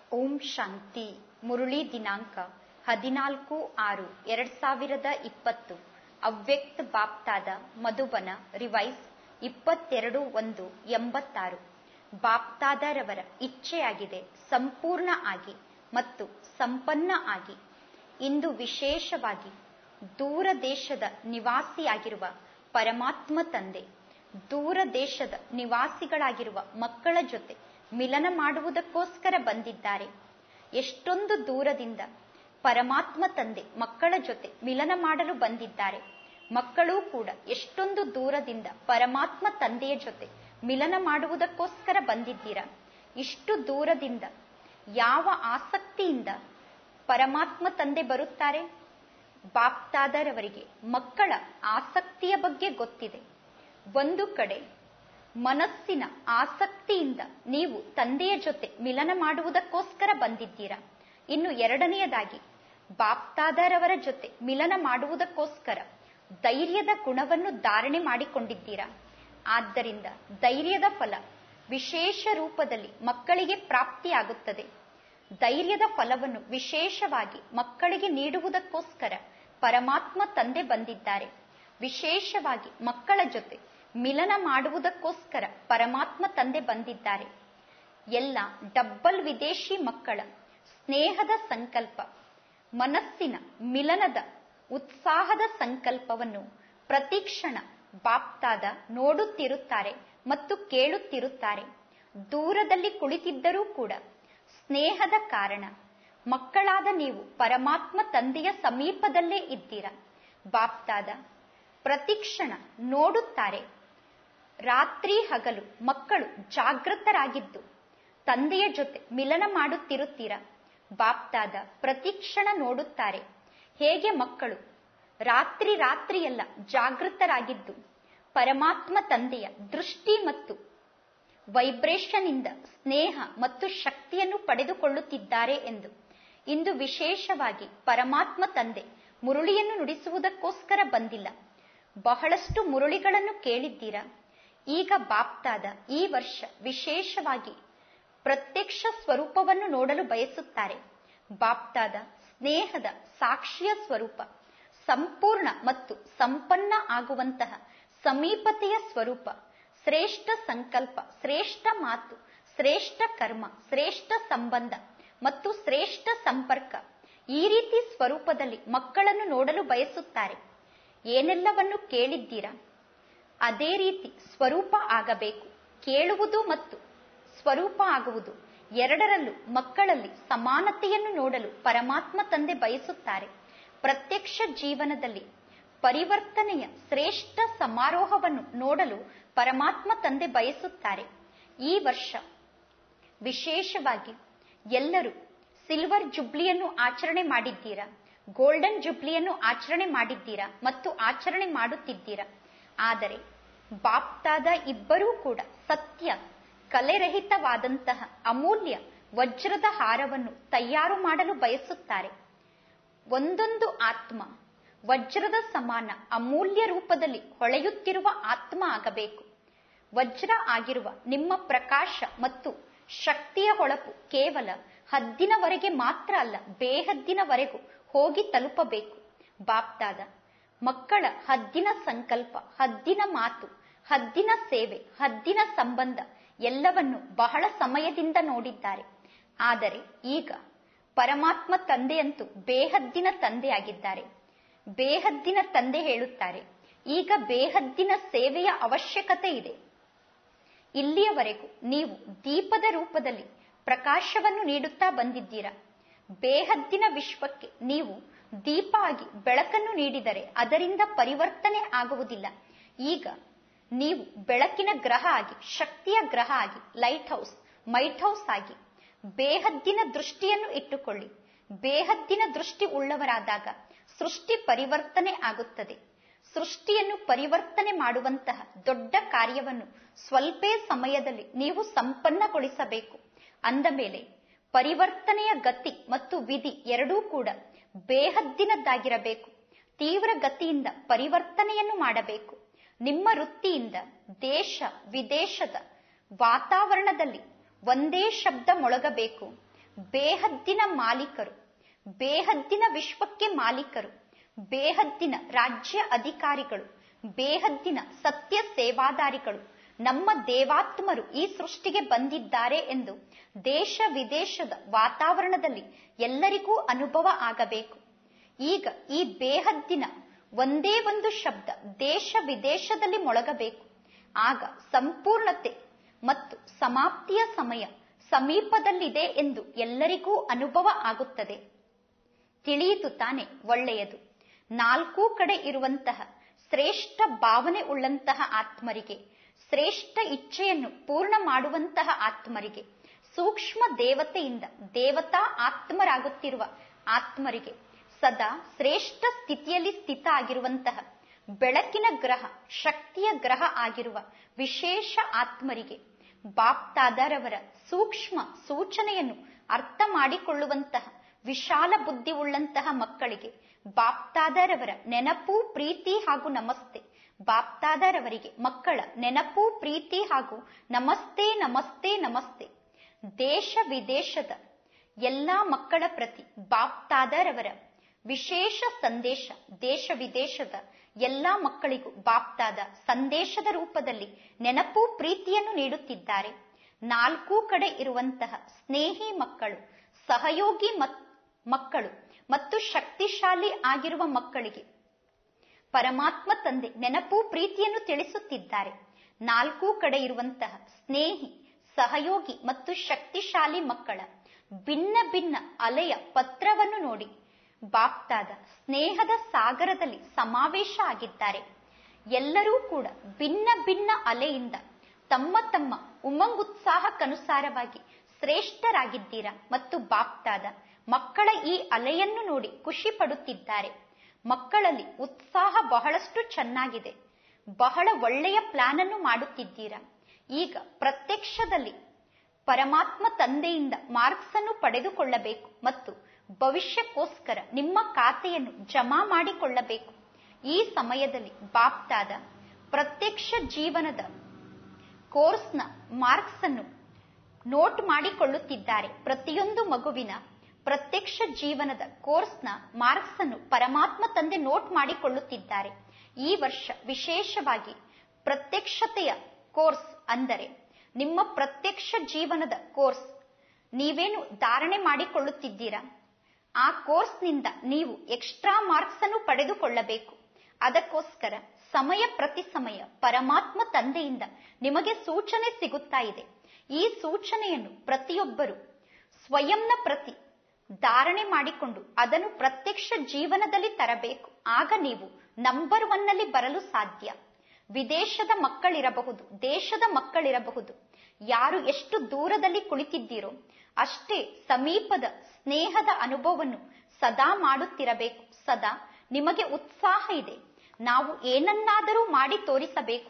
ಓಂ ಶಾಂತಿ ಮುರುಳಿ ದಿನಾಂಕ ಹದಿನಾಲ್ಕು ಆರು ಎರಡ್ ಸಾವಿರದ ಇಪ್ಪತ್ತು ಅವ್ಯಕ್ತ ಬಾಪ್ತಾದ ಮಧುಬನ ರಿವೈಸ್ ಇಪ್ಪತ್ತೆರಡು ಒಂದು ಎಂಬತ್ತಾರು ಬಾಪ್ತಾದರವರ ಇಚ್ಛೆಯಾಗಿದೆ ಸಂಪೂರ್ಣ ಆಗಿ ಮತ್ತು ಸಂಪನ್ನ ಆಗಿ ಇಂದು ವಿಶೇಷವಾಗಿ ದೂರ ದೇಶದ ನಿವಾಸಿಯಾಗಿರುವ ಪರಮಾತ್ಮ ತಂದೆ ದೂರ ದೇಶದ ನಿವಾಸಿಗಳಾಗಿರುವ ಮಕ್ಕಳ ಜೊತೆ ಮಿಲನ ಮಾಡುವುದಕ್ಕೋಸ್ಕರ ಬಂದಿದ್ದಾರೆ ಎಷ್ಟೊಂದು ದೂರದಿಂದ ಪರಮಾತ್ಮ ತಂದೆ ಮಕ್ಕಳ ಜೊತೆ ಮಿಲನ ಮಾಡಲು ಬಂದಿದ್ದಾರೆ ಮಕ್ಕಳೂ ಕೂಡ ಎಷ್ಟೊಂದು ದೂರದಿಂದ ಪರಮಾತ್ಮ ತಂದೆಯ ಜೊತೆ ಮಿಲನ ಮಾಡುವುದಕ್ಕೋಸ್ಕರ ಬಂದಿದ್ದೀರಾ ಇಷ್ಟು ದೂರದಿಂದ ಯಾವ ಆಸಕ್ತಿಯಿಂದ ಪರಮಾತ್ಮ ತಂದೆ ಬರುತ್ತಾರೆ ಬಾಪ್ತಾದರವರಿಗೆ ಮಕ್ಕಳ ಆಸಕ್ತಿಯ ಬಗ್ಗೆ ಗೊತ್ತಿದೆ ಒಂದು ಕಡೆ ಮನಸ್ಸಿನ ಆಸಕ್ತಿಯಿಂದ ನೀವು ತಂದೆಯ ಜೊತೆ ಮಿಲನ ಮಾಡುವುದಕ್ಕೋಸ್ಕರ ಬಂದಿದ್ದೀರಾ ಇನ್ನು ಎರಡನೆಯದಾಗಿ ಬಾಪ್ತಾದರವರ ಜೊತೆ ಮಿಲನ ಮಾಡುವುದಕ್ಕೋಸ್ಕರ ಧೈರ್ಯದ ಗುಣವನ್ನು ಧಾರಣೆ ಮಾಡಿಕೊಂಡಿದ್ದೀರಾ ಆದ್ದರಿಂದ ಧೈರ್ಯದ ಫಲ ವಿಶೇಷ ರೂಪದಲ್ಲಿ ಮಕ್ಕಳಿಗೆ ಪ್ರಾಪ್ತಿಯಾಗುತ್ತದೆ ಧೈರ್ಯದ ಫಲವನ್ನು ವಿಶೇಷವಾಗಿ ಮಕ್ಕಳಿಗೆ ನೀಡುವುದಕ್ಕೋಸ್ಕರ ಪರಮಾತ್ಮ ತಂದೆ ಬಂದಿದ್ದಾರೆ ವಿಶೇಷವಾಗಿ ಮಕ್ಕಳ ಜೊತೆ ಮಿಲನ ಮಾಡುವುದಕ್ಕೋಸ್ಕರ ಪರಮಾತ್ಮ ತಂದೆ ಬಂದಿದ್ದಾರೆ ಎಲ್ಲ ಡಬ್ಬಲ್ ವಿದೇಶಿ ಮಕ್ಕಳ ಸ್ನೇಹದ ಸಂಕಲ್ಪ ಮನಸ್ಸಿನ ಮಿಲನದ ಉತ್ಸಾಹದ ಸಂಕಲ್ಪವನ್ನು ಪ್ರತಿಕ್ಷಣ ಬಾಪ್ತಾದ ನೋಡುತ್ತಿರುತ್ತಾರೆ ಮತ್ತು ಕೇಳುತ್ತಿರುತ್ತಾರೆ ದೂರದಲ್ಲಿ ಕುಳಿತಿದ್ದರೂ ಕೂಡ ಸ್ನೇಹದ ಕಾರಣ ಮಕ್ಕಳಾದ ನೀವು ಪರಮಾತ್ಮ ತಂದೆಯ ಸಮೀಪದಲ್ಲೇ ಇದ್ದೀರಾ ಬಾಪ್ತಾದ ಪ್ರತಿಕ್ಷಣ ನೋಡುತ್ತಾರೆ ರಾತ್ರಿ ಹಗಲು ಮಕ್ಕಳು ಜಾಗೃತರಾಗಿದ್ದು ತಂದೆಯ ಜೊತೆ ಮಿಲನ ಮಾಡುತ್ತಿರುತ್ತೀರಾ ಬಾಪ್ತಾದ ಪ್ರತಿಕ್ಷಣ ನೋಡುತ್ತಾರೆ ಹೇಗೆ ಮಕ್ಕಳು ರಾತ್ರಿ ರಾತ್ರಿಯೆಲ್ಲ ಜಾಗೃತರಾಗಿದ್ದು ಪರಮಾತ್ಮ ತಂದೆಯ ದೃಷ್ಟಿ ಮತ್ತು ವೈಬ್ರೇಷನ್ ಇಂದ ಸ್ನೇಹ ಮತ್ತು ಶಕ್ತಿಯನ್ನು ಪಡೆದುಕೊಳ್ಳುತ್ತಿದ್ದಾರೆ ಎಂದು ಇಂದು ವಿಶೇಷವಾಗಿ ಪರಮಾತ್ಮ ತಂದೆ ಮುರುಳಿಯನ್ನು ನುಡಿಸುವುದಕ್ಕೋಸ್ಕರ ಬಂದಿಲ್ಲ ಬಹಳಷ್ಟು ಮುರುಳಿಗಳನ್ನು ಕೇಳಿದ್ದೀರಾ ಈಗ ಬಾಪ್ತಾದ ಈ ವರ್ಷ ವಿಶೇಷವಾಗಿ ಪ್ರತ್ಯಕ್ಷ ಸ್ವರೂಪವನ್ನು ನೋಡಲು ಬಯಸುತ್ತಾರೆ ಬಾಪ್ತಾದ ಸ್ನೇಹದ ಸಾಕ್ಷಿಯ ಸ್ವರೂಪ ಸಂಪೂರ್ಣ ಮತ್ತು ಸಂಪನ್ನ ಆಗುವಂತಹ ಸಮೀಪತೆಯ ಸ್ವರೂಪ ಶ್ರೇಷ್ಠ ಸಂಕಲ್ಪ ಶ್ರೇಷ್ಠ ಮಾತು ಶ್ರೇಷ್ಠ ಕರ್ಮ ಶ್ರೇಷ್ಠ ಸಂಬಂಧ ಮತ್ತು ಶ್ರೇಷ್ಠ ಸಂಪರ್ಕ ಈ ರೀತಿ ಸ್ವರೂಪದಲ್ಲಿ ಮಕ್ಕಳನ್ನು ನೋಡಲು ಬಯಸುತ್ತಾರೆ ಏನೆಲ್ಲವನ್ನು ಕೇಳಿದ್ದೀರಾ ಅದೇ ರೀತಿ ಸ್ವರೂಪ ಆಗಬೇಕು ಕೇಳುವುದು ಮತ್ತು ಸ್ವರೂಪ ಆಗುವುದು ಎರಡರಲ್ಲೂ ಮಕ್ಕಳಲ್ಲಿ ಸಮಾನತೆಯನ್ನು ನೋಡಲು ಪರಮಾತ್ಮ ತಂದೆ ಬಯಸುತ್ತಾರೆ ಪ್ರತ್ಯಕ್ಷ ಜೀವನದಲ್ಲಿ ಪರಿವರ್ತನೆಯ ಶ್ರೇಷ್ಠ ಸಮಾರೋಹವನ್ನು ನೋಡಲು ಪರಮಾತ್ಮ ತಂದೆ ಬಯಸುತ್ತಾರೆ ಈ ವರ್ಷ ವಿಶೇಷವಾಗಿ ಎಲ್ಲರೂ ಸಿಲ್ವರ್ ಜುಬ್ಲಿಯನ್ನು ಆಚರಣೆ ಮಾಡಿದ್ದೀರಾ ಗೋಲ್ಡನ್ ಜುಬ್ಲಿಯನ್ನು ಆಚರಣೆ ಮಾಡಿದ್ದೀರಾ ಮತ್ತು ಆಚರಣೆ ಮಾಡುತ್ತಿದ್ದೀರಾ ಆದರೆ ಬಾಪ್ತಾದ ಇಬ್ಬರೂ ಕೂಡ ಸತ್ಯ ಕಲೆರಹಿತವಾದಂತಹ ಅಮೂಲ್ಯ ವಜ್ರದ ಹಾರವನ್ನು ತಯಾರು ಮಾಡಲು ಬಯಸುತ್ತಾರೆ ಒಂದೊಂದು ಆತ್ಮ ವಜ್ರದ ಸಮಾನ ಅಮೂಲ್ಯ ರೂಪದಲ್ಲಿ ಹೊಳೆಯುತ್ತಿರುವ ಆತ್ಮ ಆಗಬೇಕು ವಜ್ರ ಆಗಿರುವ ನಿಮ್ಮ ಪ್ರಕಾಶ ಮತ್ತು ಶಕ್ತಿಯ ಹೊಳಪು ಕೇವಲ ಹದ್ದಿನವರೆಗೆ ಮಾತ್ರ ಅಲ್ಲ ಬೇಹದ್ದಿನವರೆಗೂ ಹೋಗಿ ತಲುಪಬೇಕು ಬಾಪ್ದಾದ ಮಕ್ಕಳ ಹದ್ದಿನ ಸಂಕಲ್ಪ ಹದ್ದಿನ ಮಾತು ಹದ್ದಿನ ಸೇವೆ ಹದ್ದಿನ ಸಂಬಂಧ ಎಲ್ಲವನ್ನು ಬಹಳ ಸಮಯದಿಂದ ನೋಡಿದ್ದಾರೆ ಆದರೆ ಈಗ ಪರಮಾತ್ಮ ತಂದೆಯಂತೂ ಬೇಹದ್ದಿನ ತಂದೆಯಾಗಿದ್ದಾರೆ ಬೇಹದ್ದಿನ ತಂದೆ ಹೇಳುತ್ತಾರೆ ಈಗ ಬೇಹದ್ದಿನ ಸೇವೆಯ ಅವಶ್ಯಕತೆ ಇದೆ ಇಲ್ಲಿಯವರೆಗೂ ನೀವು ದೀಪದ ರೂಪದಲ್ಲಿ ಪ್ರಕಾಶವನ್ನು ನೀಡುತ್ತಾ ಬಂದಿದ್ದೀರಾ ಬೇಹದ್ದಿನ ವಿಶ್ವಕ್ಕೆ ನೀವು ದೀಪ ಆಗಿ ಬೆಳಕನ್ನು ನೀಡಿದರೆ ಅದರಿಂದ ಪರಿವರ್ತನೆ ಆಗುವುದಿಲ್ಲ ಈಗ ನೀವು ಬೆಳಕಿನ ಗ್ರಹ ಆಗಿ ಶಕ್ತಿಯ ಗ್ರಹ ಆಗಿ ಲೈಟ್ ಹೌಸ್ ಮೈಟ್ ಹೌಸ್ ಆಗಿ ಬೇಹದ್ದಿನ ದೃಷ್ಟಿಯನ್ನು ಇಟ್ಟುಕೊಳ್ಳಿ ಬೇಹದ್ದಿನ ದೃಷ್ಟಿ ಉಳ್ಳವರಾದಾಗ ಸೃಷ್ಟಿ ಪರಿವರ್ತನೆ ಆಗುತ್ತದೆ ಸೃಷ್ಟಿಯನ್ನು ಪರಿವರ್ತನೆ ಮಾಡುವಂತಹ ದೊಡ್ಡ ಕಾರ್ಯವನ್ನು ಸ್ವಲ್ಪೇ ಸಮಯದಲ್ಲಿ ನೀವು ಸಂಪನ್ನಗೊಳಿಸಬೇಕು ಅಂದ ಮೇಲೆ ಪರಿವರ್ತನೆಯ ಗತಿ ಮತ್ತು ವಿಧಿ ಎರಡೂ ಕೂಡ ಬೇಹದ್ದಿನದ್ದಾಗಿರಬೇಕು ತೀವ್ರ ಗತಿಯಿಂದ ಪರಿವರ್ತನೆಯನ್ನು ಮಾಡಬೇಕು ನಿಮ್ಮ ವೃತ್ತಿಯಿಂದ ದೇಶ ವಿದೇಶದ ವಾತಾವರಣದಲ್ಲಿ ಒಂದೇ ಶಬ್ದ ಮೊಳಗಬೇಕು ಬೇಹದ್ದಿನ ಮಾಲೀಕರು ಬೇಹದ್ದಿನ ವಿಶ್ವಕ್ಕೆ ಮಾಲೀಕರು ಬೇಹದ್ದಿನ ರಾಜ್ಯ ಅಧಿಕಾರಿಗಳು ಬೇಹದ್ದಿನ ಸತ್ಯ ಸೇವಾದಾರಿಗಳು ನಮ್ಮ ದೇವಾತ್ಮರು ಈ ಸೃಷ್ಟಿಗೆ ಬಂದಿದ್ದಾರೆ ಎಂದು ದೇಶ ವಿದೇಶದ ವಾತಾವರಣದಲ್ಲಿ ಎಲ್ಲರಿಗೂ ಅನುಭವ ಆಗಬೇಕು ಈಗ ಈ ಬೇಹದ್ದಿನ ಒಂದೇ ಒಂದು ಶಬ್ದ ದೇಶ ವಿದೇಶದಲ್ಲಿ ಮೊಳಗಬೇಕು ಆಗ ಸಂಪೂರ್ಣತೆ ಮತ್ತು ಸಮಾಪ್ತಿಯ ಸಮಯ ಸಮೀಪದಲ್ಲಿದೆ ಎಂದು ಎಲ್ಲರಿಗೂ ಅನುಭವ ಆಗುತ್ತದೆ ತಿಳಿಯಿತು ತಾನೆ ಒಳ್ಳೆಯದು ನಾಲ್ಕೂ ಕಡೆ ಇರುವಂತಹ ಶ್ರೇಷ್ಠ ಭಾವನೆ ಉಳ್ಳಂತಹ ಆತ್ಮರಿಗೆ ಶ್ರೇಷ್ಠ ಇಚ್ಛೆಯನ್ನು ಪೂರ್ಣ ಮಾಡುವಂತಹ ಆತ್ಮರಿಗೆ ಸೂಕ್ಷ್ಮ ದೇವತೆಯಿಂದ ದೇವತಾ ಆತ್ಮರಾಗುತ್ತಿರುವ ಆತ್ಮರಿಗೆ ಸದಾ ಶ್ರೇಷ್ಠ ಸ್ಥಿತಿಯಲ್ಲಿ ಸ್ಥಿತ ಆಗಿರುವಂತಹ ಬೆಳಕಿನ ಗ್ರಹ ಶಕ್ತಿಯ ಗ್ರಹ ಆಗಿರುವ ವಿಶೇಷ ಆತ್ಮರಿಗೆ ಬಾಪ್ತಾದರವರ ಸೂಕ್ಷ್ಮ ಸೂಚನೆಯನ್ನು ಅರ್ಥ ಮಾಡಿಕೊಳ್ಳುವಂತಹ ವಿಶಾಲ ಬುದ್ಧಿ ಉಳ್ಳಂತಹ ಮಕ್ಕಳಿಗೆ ಬಾಪ್ತಾದರವರ ನೆನಪು ಪ್ರೀತಿ ಹಾಗೂ ನಮಸ್ತೆ ಬಾಪ್ತಾದರವರಿಗೆ ಮಕ್ಕಳ ನೆನಪು ಪ್ರೀತಿ ಹಾಗೂ ನಮಸ್ತೆ ನಮಸ್ತೆ ನಮಸ್ತೆ ದೇಶ ವಿದೇಶದ ಎಲ್ಲಾ ಮಕ್ಕಳ ಪ್ರತಿ ಬಾಪ್ತಾದರವರ ವಿಶೇಷ ಸಂದೇಶ ದೇಶ ವಿದೇಶದ ಎಲ್ಲಾ ಮಕ್ಕಳಿಗೂ ಬಾಪ್ತಾದ ಸಂದೇಶದ ರೂಪದಲ್ಲಿ ನೆನಪು ಪ್ರೀತಿಯನ್ನು ನೀಡುತ್ತಿದ್ದಾರೆ ನಾಲ್ಕೂ ಕಡೆ ಇರುವಂತಹ ಸ್ನೇಹಿ ಮಕ್ಕಳು ಸಹಯೋಗಿ ಮಕ್ಕಳು ಮತ್ತು ಶಕ್ತಿಶಾಲಿ ಆಗಿರುವ ಮಕ್ಕಳಿಗೆ ಪರಮಾತ್ಮ ತಂದೆ ನೆನಪು ಪ್ರೀತಿಯನ್ನು ತಿಳಿಸುತ್ತಿದ್ದಾರೆ ನಾಲ್ಕೂ ಕಡೆ ಇರುವಂತಹ ಸ್ನೇಹಿ ಸಹಯೋಗಿ ಮತ್ತು ಶಕ್ತಿಶಾಲಿ ಮಕ್ಕಳ ಭಿನ್ನ ಭಿನ್ನ ಅಲೆಯ ಪತ್ರವನ್ನು ನೋಡಿ ಬಾಪ್ತಾದ ಸ್ನೇಹದ ಸಾಗರದಲ್ಲಿ ಸಮಾವೇಶ ಆಗಿದ್ದಾರೆ ಎಲ್ಲರೂ ಕೂಡ ಭಿನ್ನ ಭಿನ್ನ ಅಲೆಯಿಂದ ತಮ್ಮ ತಮ್ಮ ಉಮಂಗುತ್ಸಾಹಕ್ಕನುಸಾರವಾಗಿ ಶ್ರೇಷ್ಠರಾಗಿದ್ದೀರಾ ಮತ್ತು ಬಾಪ್ತಾದ ಮಕ್ಕಳ ಈ ಅಲೆಯನ್ನು ನೋಡಿ ಖುಷಿ ಪಡುತ್ತಿದ್ದಾರೆ ಮಕ್ಕಳಲ್ಲಿ ಉತ್ಸಾಹ ಬಹಳಷ್ಟು ಚೆನ್ನಾಗಿದೆ ಬಹಳ ಒಳ್ಳೆಯ ಪ್ಲಾನ್ ಅನ್ನು ಮಾಡುತ್ತಿದ್ದೀರಾ ಈಗ ಪ್ರತ್ಯಕ್ಷದಲ್ಲಿ ಪರಮಾತ್ಮ ತಂದೆಯಿಂದ ಮಾರ್ಕ್ಸ್ ಅನ್ನು ಪಡೆದುಕೊಳ್ಳಬೇಕು ಮತ್ತು ಭವಿಷ್ಯಕ್ಕೋಸ್ಕರ ನಿಮ್ಮ ಖಾತೆಯನ್ನು ಜಮಾ ಮಾಡಿಕೊಳ್ಳಬೇಕು ಈ ಸಮಯದಲ್ಲಿ ಬಾಪ್ತಾದ ಪ್ರತ್ಯಕ್ಷ ಜೀವನದ ಕೋರ್ಸ್ನ ಮಾರ್ಕ್ಸ್ ಅನ್ನು ನೋಟ್ ಮಾಡಿಕೊಳ್ಳುತ್ತಿದ್ದಾರೆ ಪ್ರತಿಯೊಂದು ಮಗುವಿನ ಪ್ರತ್ಯಕ್ಷ ಜೀವನದ ಕೋರ್ಸ್ನ ಮಾರ್ಕ್ಸ್ ಅನ್ನು ಪರಮಾತ್ಮ ತಂದೆ ನೋಟ್ ಮಾಡಿಕೊಳ್ಳುತ್ತಿದ್ದಾರೆ ಈ ವರ್ಷ ವಿಶೇಷವಾಗಿ ಪ್ರತ್ಯಕ್ಷತೆಯ ಕೋರ್ಸ್ ಅಂದರೆ ನಿಮ್ಮ ಪ್ರತ್ಯಕ್ಷ ಜೀವನದ ಕೋರ್ಸ್ ನೀವೇನು ಧಾರಣೆ ಮಾಡಿಕೊಳ್ಳುತ್ತಿದ್ದೀರಾ ಆ ಕೋರ್ಸ್ನಿಂದ ನೀವು ಎಕ್ಸ್ಟ್ರಾ ಮಾರ್ಕ್ಸ್ ಅನ್ನು ಪಡೆದುಕೊಳ್ಳಬೇಕು ಅದಕ್ಕೋಸ್ಕರ ಸಮಯ ಪ್ರತಿ ಸಮಯ ಪರಮಾತ್ಮ ತಂದೆಯಿಂದ ನಿಮಗೆ ಸೂಚನೆ ಸಿಗುತ್ತಾ ಇದೆ ಈ ಸೂಚನೆಯನ್ನು ಪ್ರತಿಯೊಬ್ಬರು ಸ್ವಯಂನ ಪ್ರತಿ ಧಾರಣೆ ಮಾಡಿಕೊಂಡು ಅದನ್ನು ಪ್ರತ್ಯಕ್ಷ ಜೀವನದಲ್ಲಿ ತರಬೇಕು ಆಗ ನೀವು ನಂಬರ್ ಒನ್ನಲ್ಲಿ ಬರಲು ಸಾಧ್ಯ ವಿದೇಶದ ಮಕ್ಕಳಿರಬಹುದು ದೇಶದ ಮಕ್ಕಳಿರಬಹುದು ಯಾರು ಎಷ್ಟು ದೂರದಲ್ಲಿ ಕುಳಿತಿದ್ದೀರೋ ಅಷ್ಟೇ ಸಮೀಪದ ಸ್ನೇಹದ ಅನುಭವವನ್ನು ಸದಾ ಮಾಡುತ್ತಿರಬೇಕು ಸದಾ ನಿಮಗೆ ಉತ್ಸಾಹ ಇದೆ ನಾವು ಏನನ್ನಾದರೂ ಮಾಡಿ ತೋರಿಸಬೇಕು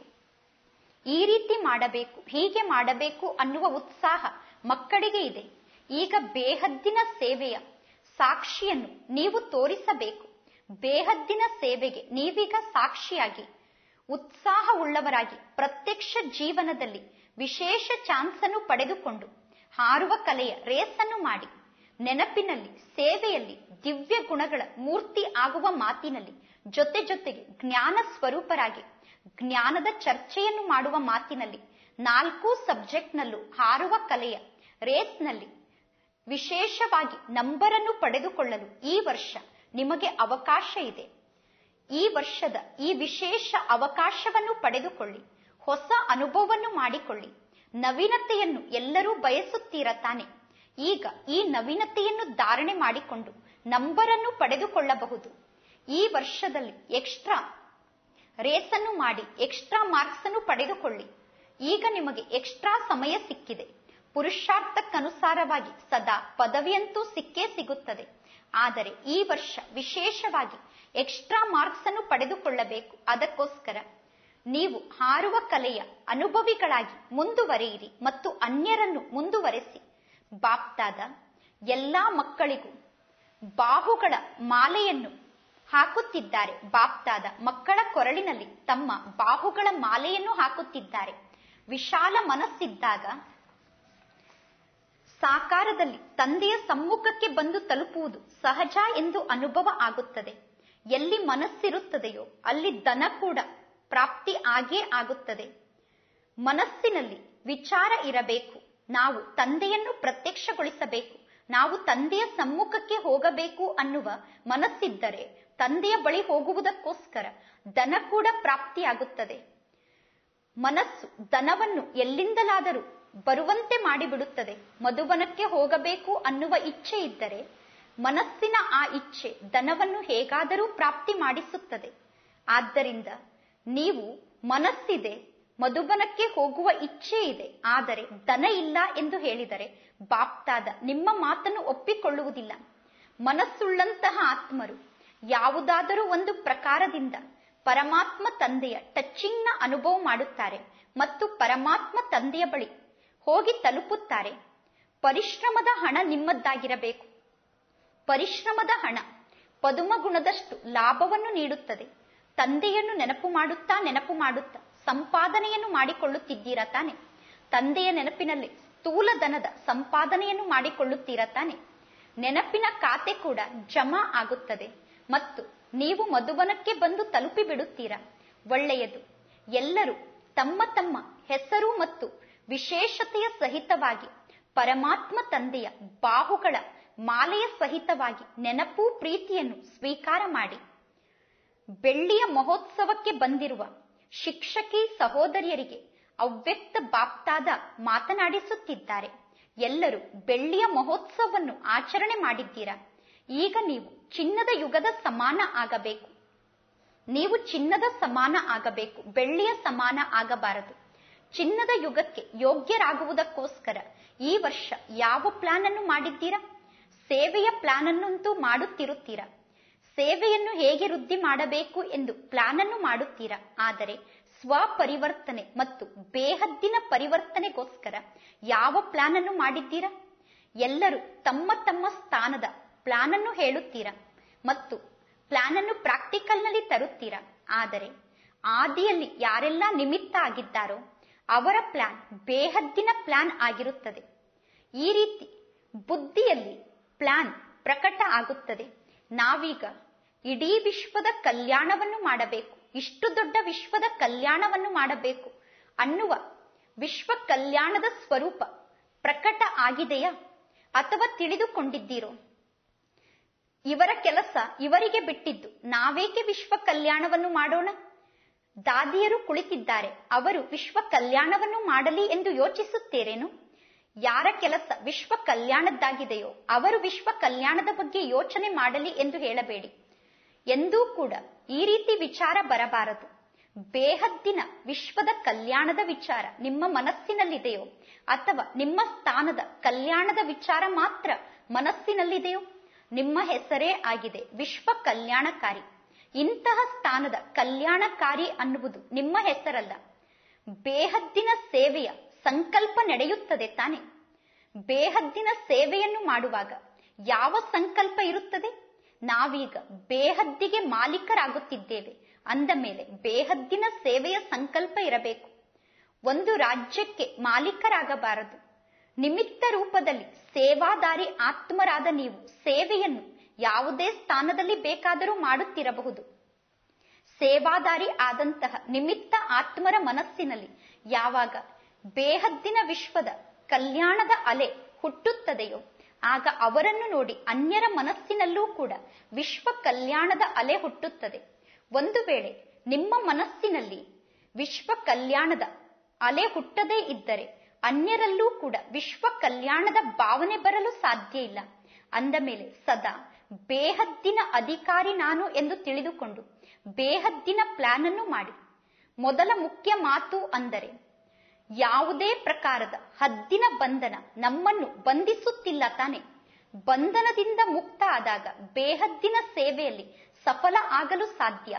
ಈ ರೀತಿ ಮಾಡಬೇಕು ಹೀಗೆ ಮಾಡಬೇಕು ಅನ್ನುವ ಉತ್ಸಾಹ ಮಕ್ಕಳಿಗೆ ಇದೆ ಈಗ ಬೇಹದ್ದಿನ ಸೇವೆಯ ಸಾಕ್ಷಿಯನ್ನು ನೀವು ತೋರಿಸಬೇಕು ಬೇಹದ್ದಿನ ಸೇವೆಗೆ ನೀವೀಗ ಸಾಕ್ಷಿಯಾಗಿ ಉತ್ಸಾಹ ಉಳ್ಳವರಾಗಿ ಪ್ರತ್ಯಕ್ಷ ಜೀವನದಲ್ಲಿ ವಿಶೇಷ ಚಾನ್ಸ್ ಅನ್ನು ಪಡೆದುಕೊಂಡು ಹಾರುವ ಕಲೆಯ ರೇಸನ್ನು ಮಾಡಿ ನೆನಪಿನಲ್ಲಿ ಸೇವೆಯಲ್ಲಿ ದಿವ್ಯ ಗುಣಗಳ ಮೂರ್ತಿ ಆಗುವ ಮಾತಿನಲ್ಲಿ ಜೊತೆ ಜೊತೆಗೆ ಜ್ಞಾನ ಸ್ವರೂಪರಾಗಿ ಜ್ಞಾನದ ಚರ್ಚೆಯನ್ನು ಮಾಡುವ ಮಾತಿನಲ್ಲಿ ನಾಲ್ಕು ಸಬ್ಜೆಕ್ಟ್ನಲ್ಲೂ ಹಾರುವ ಕಲೆಯ ರೇಸ್ನಲ್ಲಿ ವಿಶೇಷವಾಗಿ ನಂಬರನ್ನು ಪಡೆದುಕೊಳ್ಳಲು ಈ ವರ್ಷ ನಿಮಗೆ ಅವಕಾಶ ಇದೆ ಈ ವರ್ಷದ ಈ ವಿಶೇಷ ಅವಕಾಶವನ್ನು ಪಡೆದುಕೊಳ್ಳಿ ಹೊಸ ಅನುಭವವನ್ನು ಮಾಡಿಕೊಳ್ಳಿ ನವೀನತೆಯನ್ನು ಎಲ್ಲರೂ ಬಯಸುತ್ತೀರ ತಾನೆ ಈಗ ಈ ನವೀನತೆಯನ್ನು ಧಾರಣೆ ಮಾಡಿಕೊಂಡು ನಂಬರನ್ನು ಪಡೆದುಕೊಳ್ಳಬಹುದು ಈ ವರ್ಷದಲ್ಲಿ ಎಕ್ಸ್ಟ್ರಾ ರೇಸನ್ನು ಮಾಡಿ ಎಕ್ಸ್ಟ್ರಾ ಮಾರ್ಕ್ಸ್ ಅನ್ನು ಪಡೆದುಕೊಳ್ಳಿ ಈಗ ನಿಮಗೆ ಎಕ್ಸ್ಟ್ರಾ ಸಮಯ ಸಿಕ್ಕಿದೆ ಪುರುಷಾರ್ಥಕ್ಕನುಸಾರವಾಗಿ ಸದಾ ಪದವಿಯಂತೂ ಸಿಕ್ಕೇ ಸಿಗುತ್ತದೆ ಆದರೆ ಈ ವರ್ಷ ವಿಶೇಷವಾಗಿ ಎಕ್ಸ್ಟ್ರಾ ಮಾರ್ಕ್ಸ್ ಅನ್ನು ಪಡೆದುಕೊಳ್ಳಬೇಕು ಅದಕ್ಕೋಸ್ಕರ ನೀವು ಹಾರುವ ಕಲೆಯ ಅನುಭವಿಗಳಾಗಿ ಮುಂದುವರಿಯಿರಿ ಮತ್ತು ಅನ್ಯರನ್ನು ಮುಂದುವರೆಸಿ ಬಾಪ್ತಾದ ಎಲ್ಲಾ ಮಕ್ಕಳಿಗೂ ಬಾಹುಗಳ ಮಾಲೆಯನ್ನು ಹಾಕುತ್ತಿದ್ದಾರೆ ಬಾಪ್ತಾದ ಮಕ್ಕಳ ಕೊರಳಿನಲ್ಲಿ ತಮ್ಮ ಬಾಹುಗಳ ಮಾಲೆಯನ್ನು ಹಾಕುತ್ತಿದ್ದಾರೆ ವಿಶಾಲ ಮನಸ್ಸಿದ್ದಾಗ ಸಾಕಾರದಲ್ಲಿ ತಂದೆಯ ಸಮ್ಮುಖಕ್ಕೆ ಬಂದು ತಲುಪುವುದು ಸಹಜ ಎಂದು ಅನುಭವ ಆಗುತ್ತದೆ ಎಲ್ಲಿ ಮನಸ್ಸಿರುತ್ತದೆಯೋ ಅಲ್ಲಿ ದನ ಕೂಡ ಪ್ರಾಪ್ತಿ ಆಗೇ ಆಗುತ್ತದೆ ಮನಸ್ಸಿನಲ್ಲಿ ವಿಚಾರ ಇರಬೇಕು ನಾವು ತಂದೆಯನ್ನು ಪ್ರತ್ಯಕ್ಷಗೊಳಿಸಬೇಕು ನಾವು ತಂದೆಯ ಸಮ್ಮುಖಕ್ಕೆ ಹೋಗಬೇಕು ಅನ್ನುವ ಮನಸ್ಸಿದ್ದರೆ ತಂದೆಯ ಬಳಿ ಹೋಗುವುದಕ್ಕೋಸ್ಕರ ದನ ಕೂಡ ಪ್ರಾಪ್ತಿಯಾಗುತ್ತದೆ ಮನಸ್ಸು ದನವನ್ನು ಎಲ್ಲಿಂದಲಾದರೂ ಬರುವಂತೆ ಮಾಡಿಬಿಡುತ್ತದೆ ಮಧುಬನಕ್ಕೆ ಹೋಗಬೇಕು ಅನ್ನುವ ಇಚ್ಛೆ ಇದ್ದರೆ ಮನಸ್ಸಿನ ಆ ಇಚ್ಛೆ ದನವನ್ನು ಹೇಗಾದರೂ ಪ್ರಾಪ್ತಿ ಮಾಡಿಸುತ್ತದೆ ಆದ್ದರಿಂದ ನೀವು ಮನಸ್ಸಿದೆ ಮಧುಬನಕ್ಕೆ ಹೋಗುವ ಇಚ್ಛೆ ಇದೆ ಆದರೆ ದನ ಇಲ್ಲ ಎಂದು ಹೇಳಿದರೆ ಬಾಪ್ತಾದ ನಿಮ್ಮ ಮಾತನ್ನು ಒಪ್ಪಿಕೊಳ್ಳುವುದಿಲ್ಲ ಮನಸ್ಸುಳ್ಳಂತಹ ಆತ್ಮರು ಯಾವುದಾದರೂ ಒಂದು ಪ್ರಕಾರದಿಂದ ಪರಮಾತ್ಮ ತಂದೆಯ ಟಚ್ಚಿಂಗ್ನ ಅನುಭವ ಮಾಡುತ್ತಾರೆ ಮತ್ತು ಪರಮಾತ್ಮ ತಂದೆಯ ಬಳಿ ಹೋಗಿ ತಲುಪುತ್ತಾರೆ ಪರಿಶ್ರಮದ ಹಣ ನಿಮ್ಮದ್ದಾಗಿರಬೇಕು ಪರಿಶ್ರಮದ ಹಣ ಪದುಮ ಗುಣದಷ್ಟು ಲಾಭವನ್ನು ನೀಡುತ್ತದೆ ತಂದೆಯನ್ನು ನೆನಪು ಮಾಡುತ್ತಾ ನೆನಪು ಮಾಡುತ್ತಾ ಸಂಪಾದನೆಯನ್ನು ಮಾಡಿಕೊಳ್ಳುತ್ತಿದ್ದೀರಾ ತಾನೆ ತಂದೆಯ ನೆನಪಿನಲ್ಲಿ ಸ್ಥೂಲ ದನದ ಸಂಪಾದನೆಯನ್ನು ಮಾಡಿಕೊಳ್ಳುತ್ತೀರಾ ತಾನೆ ನೆನಪಿನ ಖಾತೆ ಕೂಡ ಜಮಾ ಆಗುತ್ತದೆ ಮತ್ತು ನೀವು ಮಧುಬನಕ್ಕೆ ಬಂದು ತಲುಪಿ ಬಿಡುತ್ತೀರಾ ಒಳ್ಳೆಯದು ಎಲ್ಲರೂ ತಮ್ಮ ತಮ್ಮ ಹೆಸರು ಮತ್ತು ವಿಶೇಷತೆಯ ಸಹಿತವಾಗಿ ಪರಮಾತ್ಮ ತಂದೆಯ ಬಾಹುಗಳ ಮಾಲೆಯ ಸಹಿತವಾಗಿ ನೆನಪು ಪ್ರೀತಿಯನ್ನು ಸ್ವೀಕಾರ ಮಾಡಿ ಬೆಳ್ಳಿಯ ಮಹೋತ್ಸವಕ್ಕೆ ಬಂದಿರುವ ಶಿಕ್ಷಕಿ ಸಹೋದರಿಯರಿಗೆ ಅವ್ಯಕ್ತ ಬಾಪ್ತಾದ ಮಾತನಾಡಿಸುತ್ತಿದ್ದಾರೆ ಎಲ್ಲರೂ ಬೆಳ್ಳಿಯ ಮಹೋತ್ಸವವನ್ನು ಆಚರಣೆ ಮಾಡಿದ್ದೀರಾ ಈಗ ನೀವು ಚಿನ್ನದ ಯುಗದ ಸಮಾನ ಆಗಬೇಕು ನೀವು ಚಿನ್ನದ ಸಮಾನ ಆಗಬೇಕು ಬೆಳ್ಳಿಯ ಸಮಾನ ಆಗಬಾರದು ಚಿನ್ನದ ಯುಗಕ್ಕೆ ಯೋಗ್ಯರಾಗುವುದಕ್ಕೋಸ್ಕರ ಈ ವರ್ಷ ಯಾವ ಪ್ಲಾನ್ ಅನ್ನು ಮಾಡಿದ್ದೀರಾ ಸೇವೆಯ ಪ್ಲಾನ್ ಅನ್ನಂತೂ ಮಾಡುತ್ತಿರುತ್ತೀರಾ ಸೇವೆಯನ್ನು ಹೇಗೆ ವೃದ್ಧಿ ಮಾಡಬೇಕು ಎಂದು ಪ್ಲಾನ್ ಅನ್ನು ಮಾಡುತ್ತೀರಾ ಆದರೆ ಸ್ವಪರಿವರ್ತನೆ ಮತ್ತು ಬೇಹದ್ದಿನ ಪರಿವರ್ತನೆಗೋಸ್ಕರ ಯಾವ ಪ್ಲಾನ್ ಅನ್ನು ಮಾಡಿದ್ದೀರಾ ಎಲ್ಲರೂ ತಮ್ಮ ತಮ್ಮ ಸ್ಥಾನದ ಪ್ಲಾನ್ ಅನ್ನು ಹೇಳುತ್ತೀರಾ ಮತ್ತು ಪ್ಲಾನ್ ಅನ್ನು ಪ್ರಾಕ್ಟಿಕಲ್ನಲ್ಲಿ ತರುತ್ತೀರಾ ಆದರೆ ಆದಿಯಲ್ಲಿ ಯಾರೆಲ್ಲ ನಿಮಿತ್ತ ಆಗಿದ್ದಾರೋ ಅವರ ಪ್ಲಾನ್ ಬೇಹದ್ದಿನ ಪ್ಲಾನ್ ಆಗಿರುತ್ತದೆ ಈ ರೀತಿ ಬುದ್ಧಿಯಲ್ಲಿ ಪ್ಲಾನ್ ಪ್ರಕಟ ಆಗುತ್ತದೆ ನಾವೀಗ ಇಡೀ ವಿಶ್ವದ ಕಲ್ಯಾಣವನ್ನು ಮಾಡಬೇಕು ಇಷ್ಟು ದೊಡ್ಡ ವಿಶ್ವದ ಕಲ್ಯಾಣವನ್ನು ಮಾಡಬೇಕು ಅನ್ನುವ ವಿಶ್ವ ಕಲ್ಯಾಣದ ಸ್ವರೂಪ ಪ್ರಕಟ ಆಗಿದೆಯಾ ಅಥವಾ ತಿಳಿದುಕೊಂಡಿದ್ದೀರೋ ಇವರ ಕೆಲಸ ಇವರಿಗೆ ಬಿಟ್ಟಿದ್ದು ನಾವೇಕೆ ವಿಶ್ವ ಕಲ್ಯಾಣವನ್ನು ಮಾಡೋಣ ದಾದಿಯರು ಕುಳಿತಿದ್ದಾರೆ ಅವರು ವಿಶ್ವ ಕಲ್ಯಾಣವನ್ನು ಮಾಡಲಿ ಎಂದು ಯೋಚಿಸುತ್ತೇರೇನು ಯಾರ ಕೆಲಸ ವಿಶ್ವ ಕಲ್ಯಾಣದ್ದಾಗಿದೆಯೋ ಅವರು ವಿಶ್ವ ಕಲ್ಯಾಣದ ಬಗ್ಗೆ ಯೋಚನೆ ಮಾಡಲಿ ಎಂದು ಹೇಳಬೇಡಿ ಎಂದೂ ಕೂಡ ಈ ರೀತಿ ವಿಚಾರ ಬರಬಾರದು ಬೇಹದ್ದಿನ ವಿಶ್ವದ ಕಲ್ಯಾಣದ ವಿಚಾರ ನಿಮ್ಮ ಮನಸ್ಸಿನಲ್ಲಿದೆಯೋ ಅಥವಾ ನಿಮ್ಮ ಸ್ಥಾನದ ಕಲ್ಯಾಣದ ವಿಚಾರ ಮಾತ್ರ ಮನಸ್ಸಿನಲ್ಲಿದೆಯೋ ನಿಮ್ಮ ಹೆಸರೇ ಆಗಿದೆ ವಿಶ್ವ ಕಲ್ಯಾಣಕಾರಿ ಇಂತಹ ಸ್ಥಾನದ ಕಲ್ಯಾಣಕಾರಿ ಅನ್ನುವುದು ನಿಮ್ಮ ಹೆಸರಲ್ಲ ಬೇಹದ್ದಿನ ಸೇವೆಯ ಸಂಕಲ್ಪ ನಡೆಯುತ್ತದೆ ತಾನೆ ಬೇಹದ್ದಿನ ಸೇವೆಯನ್ನು ಮಾಡುವಾಗ ಯಾವ ಸಂಕಲ್ಪ ಇರುತ್ತದೆ ನಾವೀಗ ಬೇಹದ್ದಿಗೆ ಮಾಲೀಕರಾಗುತ್ತಿದ್ದೇವೆ ಅಂದ ಮೇಲೆ ಬೇಹದ್ದಿನ ಸೇವೆಯ ಸಂಕಲ್ಪ ಇರಬೇಕು ಒಂದು ರಾಜ್ಯಕ್ಕೆ ಮಾಲೀಕರಾಗಬಾರದು ನಿಮಿತ್ತ ರೂಪದಲ್ಲಿ ಸೇವಾದಾರಿ ಆತ್ಮರಾದ ನೀವು ಸೇವೆಯನ್ನು ಯಾವುದೇ ಸ್ಥಾನದಲ್ಲಿ ಬೇಕಾದರೂ ಮಾಡುತ್ತಿರಬಹುದು ಸೇವಾದಾರಿ ಆದಂತಹ ನಿಮಿತ್ತ ಆತ್ಮರ ಮನಸ್ಸಿನಲ್ಲಿ ಯಾವಾಗ ಬೇಹದ್ದಿನ ವಿಶ್ವದ ಕಲ್ಯಾಣದ ಅಲೆ ಹುಟ್ಟುತ್ತದೆಯೋ ಆಗ ಅವರನ್ನು ನೋಡಿ ಅನ್ಯರ ಮನಸ್ಸಿನಲ್ಲೂ ಕೂಡ ವಿಶ್ವ ಕಲ್ಯಾಣದ ಅಲೆ ಹುಟ್ಟುತ್ತದೆ ಒಂದು ವೇಳೆ ನಿಮ್ಮ ಮನಸ್ಸಿನಲ್ಲಿ ವಿಶ್ವ ಕಲ್ಯಾಣದ ಅಲೆ ಹುಟ್ಟದೇ ಇದ್ದರೆ ಅನ್ಯರಲ್ಲೂ ಕೂಡ ವಿಶ್ವ ಕಲ್ಯಾಣದ ಭಾವನೆ ಬರಲು ಸಾಧ್ಯ ಇಲ್ಲ ಅಂದ ಮೇಲೆ ಸದಾ ಬೇಹದ್ದಿನ ಅಧಿಕಾರಿ ನಾನು ಎಂದು ತಿಳಿದುಕೊಂಡು ಬೇಹದ್ದಿನ ಪ್ಲಾನ್ ಅನ್ನು ಮಾಡಿ ಮೊದಲ ಮುಖ್ಯ ಮಾತು ಅಂದರೆ ಯಾವುದೇ ಪ್ರಕಾರದ ಹದ್ದಿನ ಬಂಧನ ನಮ್ಮನ್ನು ಬಂಧಿಸುತ್ತಿಲ್ಲ ತಾನೆ ಬಂಧನದಿಂದ ಮುಕ್ತ ಆದಾಗ ಬೇಹದ್ದಿನ ಸೇವೆಯಲ್ಲಿ ಸಫಲ ಆಗಲು ಸಾಧ್ಯ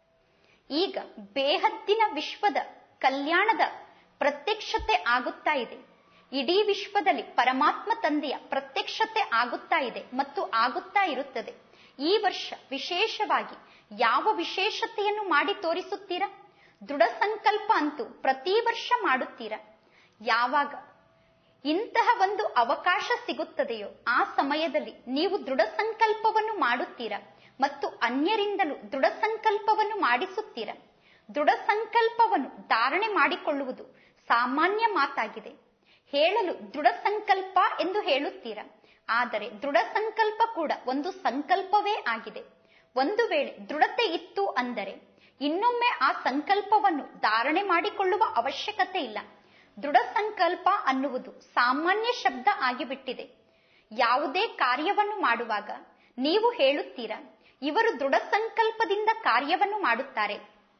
ಈಗ ಬೇಹದ್ದಿನ ವಿಶ್ವದ ಕಲ್ಯಾಣದ ಪ್ರತ್ಯಕ್ಷತೆ ಆಗುತ್ತಾ ಇದೆ ಇಡೀ ವಿಶ್ವದಲ್ಲಿ ಪರಮಾತ್ಮ ತಂದೆಯ ಪ್ರತ್ಯಕ್ಷತೆ ಆಗುತ್ತಾ ಇದೆ ಮತ್ತು ಆಗುತ್ತಾ ಇರುತ್ತದೆ ಈ ವರ್ಷ ವಿಶೇಷವಾಗಿ ಯಾವ ವಿಶೇಷತೆಯನ್ನು ಮಾಡಿ ತೋರಿಸುತ್ತೀರಾ ದೃಢ ಸಂಕಲ್ಪ ಅಂತೂ ಪ್ರತಿ ವರ್ಷ ಮಾಡುತ್ತೀರಾ ಯಾವಾಗ ಇಂತಹ ಒಂದು ಅವಕಾಶ ಸಿಗುತ್ತದೆಯೋ ಆ ಸಮಯದಲ್ಲಿ ನೀವು ದೃಢ ಸಂಕಲ್ಪವನ್ನು ಮಾಡುತ್ತೀರಾ ಮತ್ತು ಅನ್ಯರಿಂದಲೂ ದೃಢ ಸಂಕಲ್ಪವನ್ನು ಮಾಡಿಸುತ್ತೀರಾ ದೃಢ ಸಂಕಲ್ಪವನ್ನು ಧಾರಣೆ ಮಾಡಿಕೊಳ್ಳುವುದು ಸಾಮಾನ್ಯ ಮಾತಾಗಿದೆ ಹೇಳಲು ದೃಢ ಸಂಕಲ್ಪ ಎಂದು ಹೇಳುತ್ತೀರಾ ಆದರೆ ದೃಢ ಸಂಕಲ್ಪ ಕೂಡ ಒಂದು ಸಂಕಲ್ಪವೇ ಆಗಿದೆ ಒಂದು ವೇಳೆ ದೃಢತೆ ಇತ್ತು ಅಂದರೆ ಇನ್ನೊಮ್ಮೆ ಆ ಸಂಕಲ್ಪವನ್ನು ಧಾರಣೆ ಮಾಡಿಕೊಳ್ಳುವ ಅವಶ್ಯಕತೆ ಇಲ್ಲ ದೃಢ ಸಂಕಲ್ಪ ಅನ್ನುವುದು ಸಾಮಾನ್ಯ ಶಬ್ದ ಆಗಿಬಿಟ್ಟಿದೆ ಯಾವುದೇ ಕಾರ್ಯವನ್ನು ಮಾಡುವಾಗ ನೀವು ಹೇಳುತ್ತೀರಾ ಇವರು ದೃಢ ಸಂಕಲ್ಪದಿಂದ ಕಾರ್ಯವನ್ನು ಮಾಡುತ್ತಾರೆ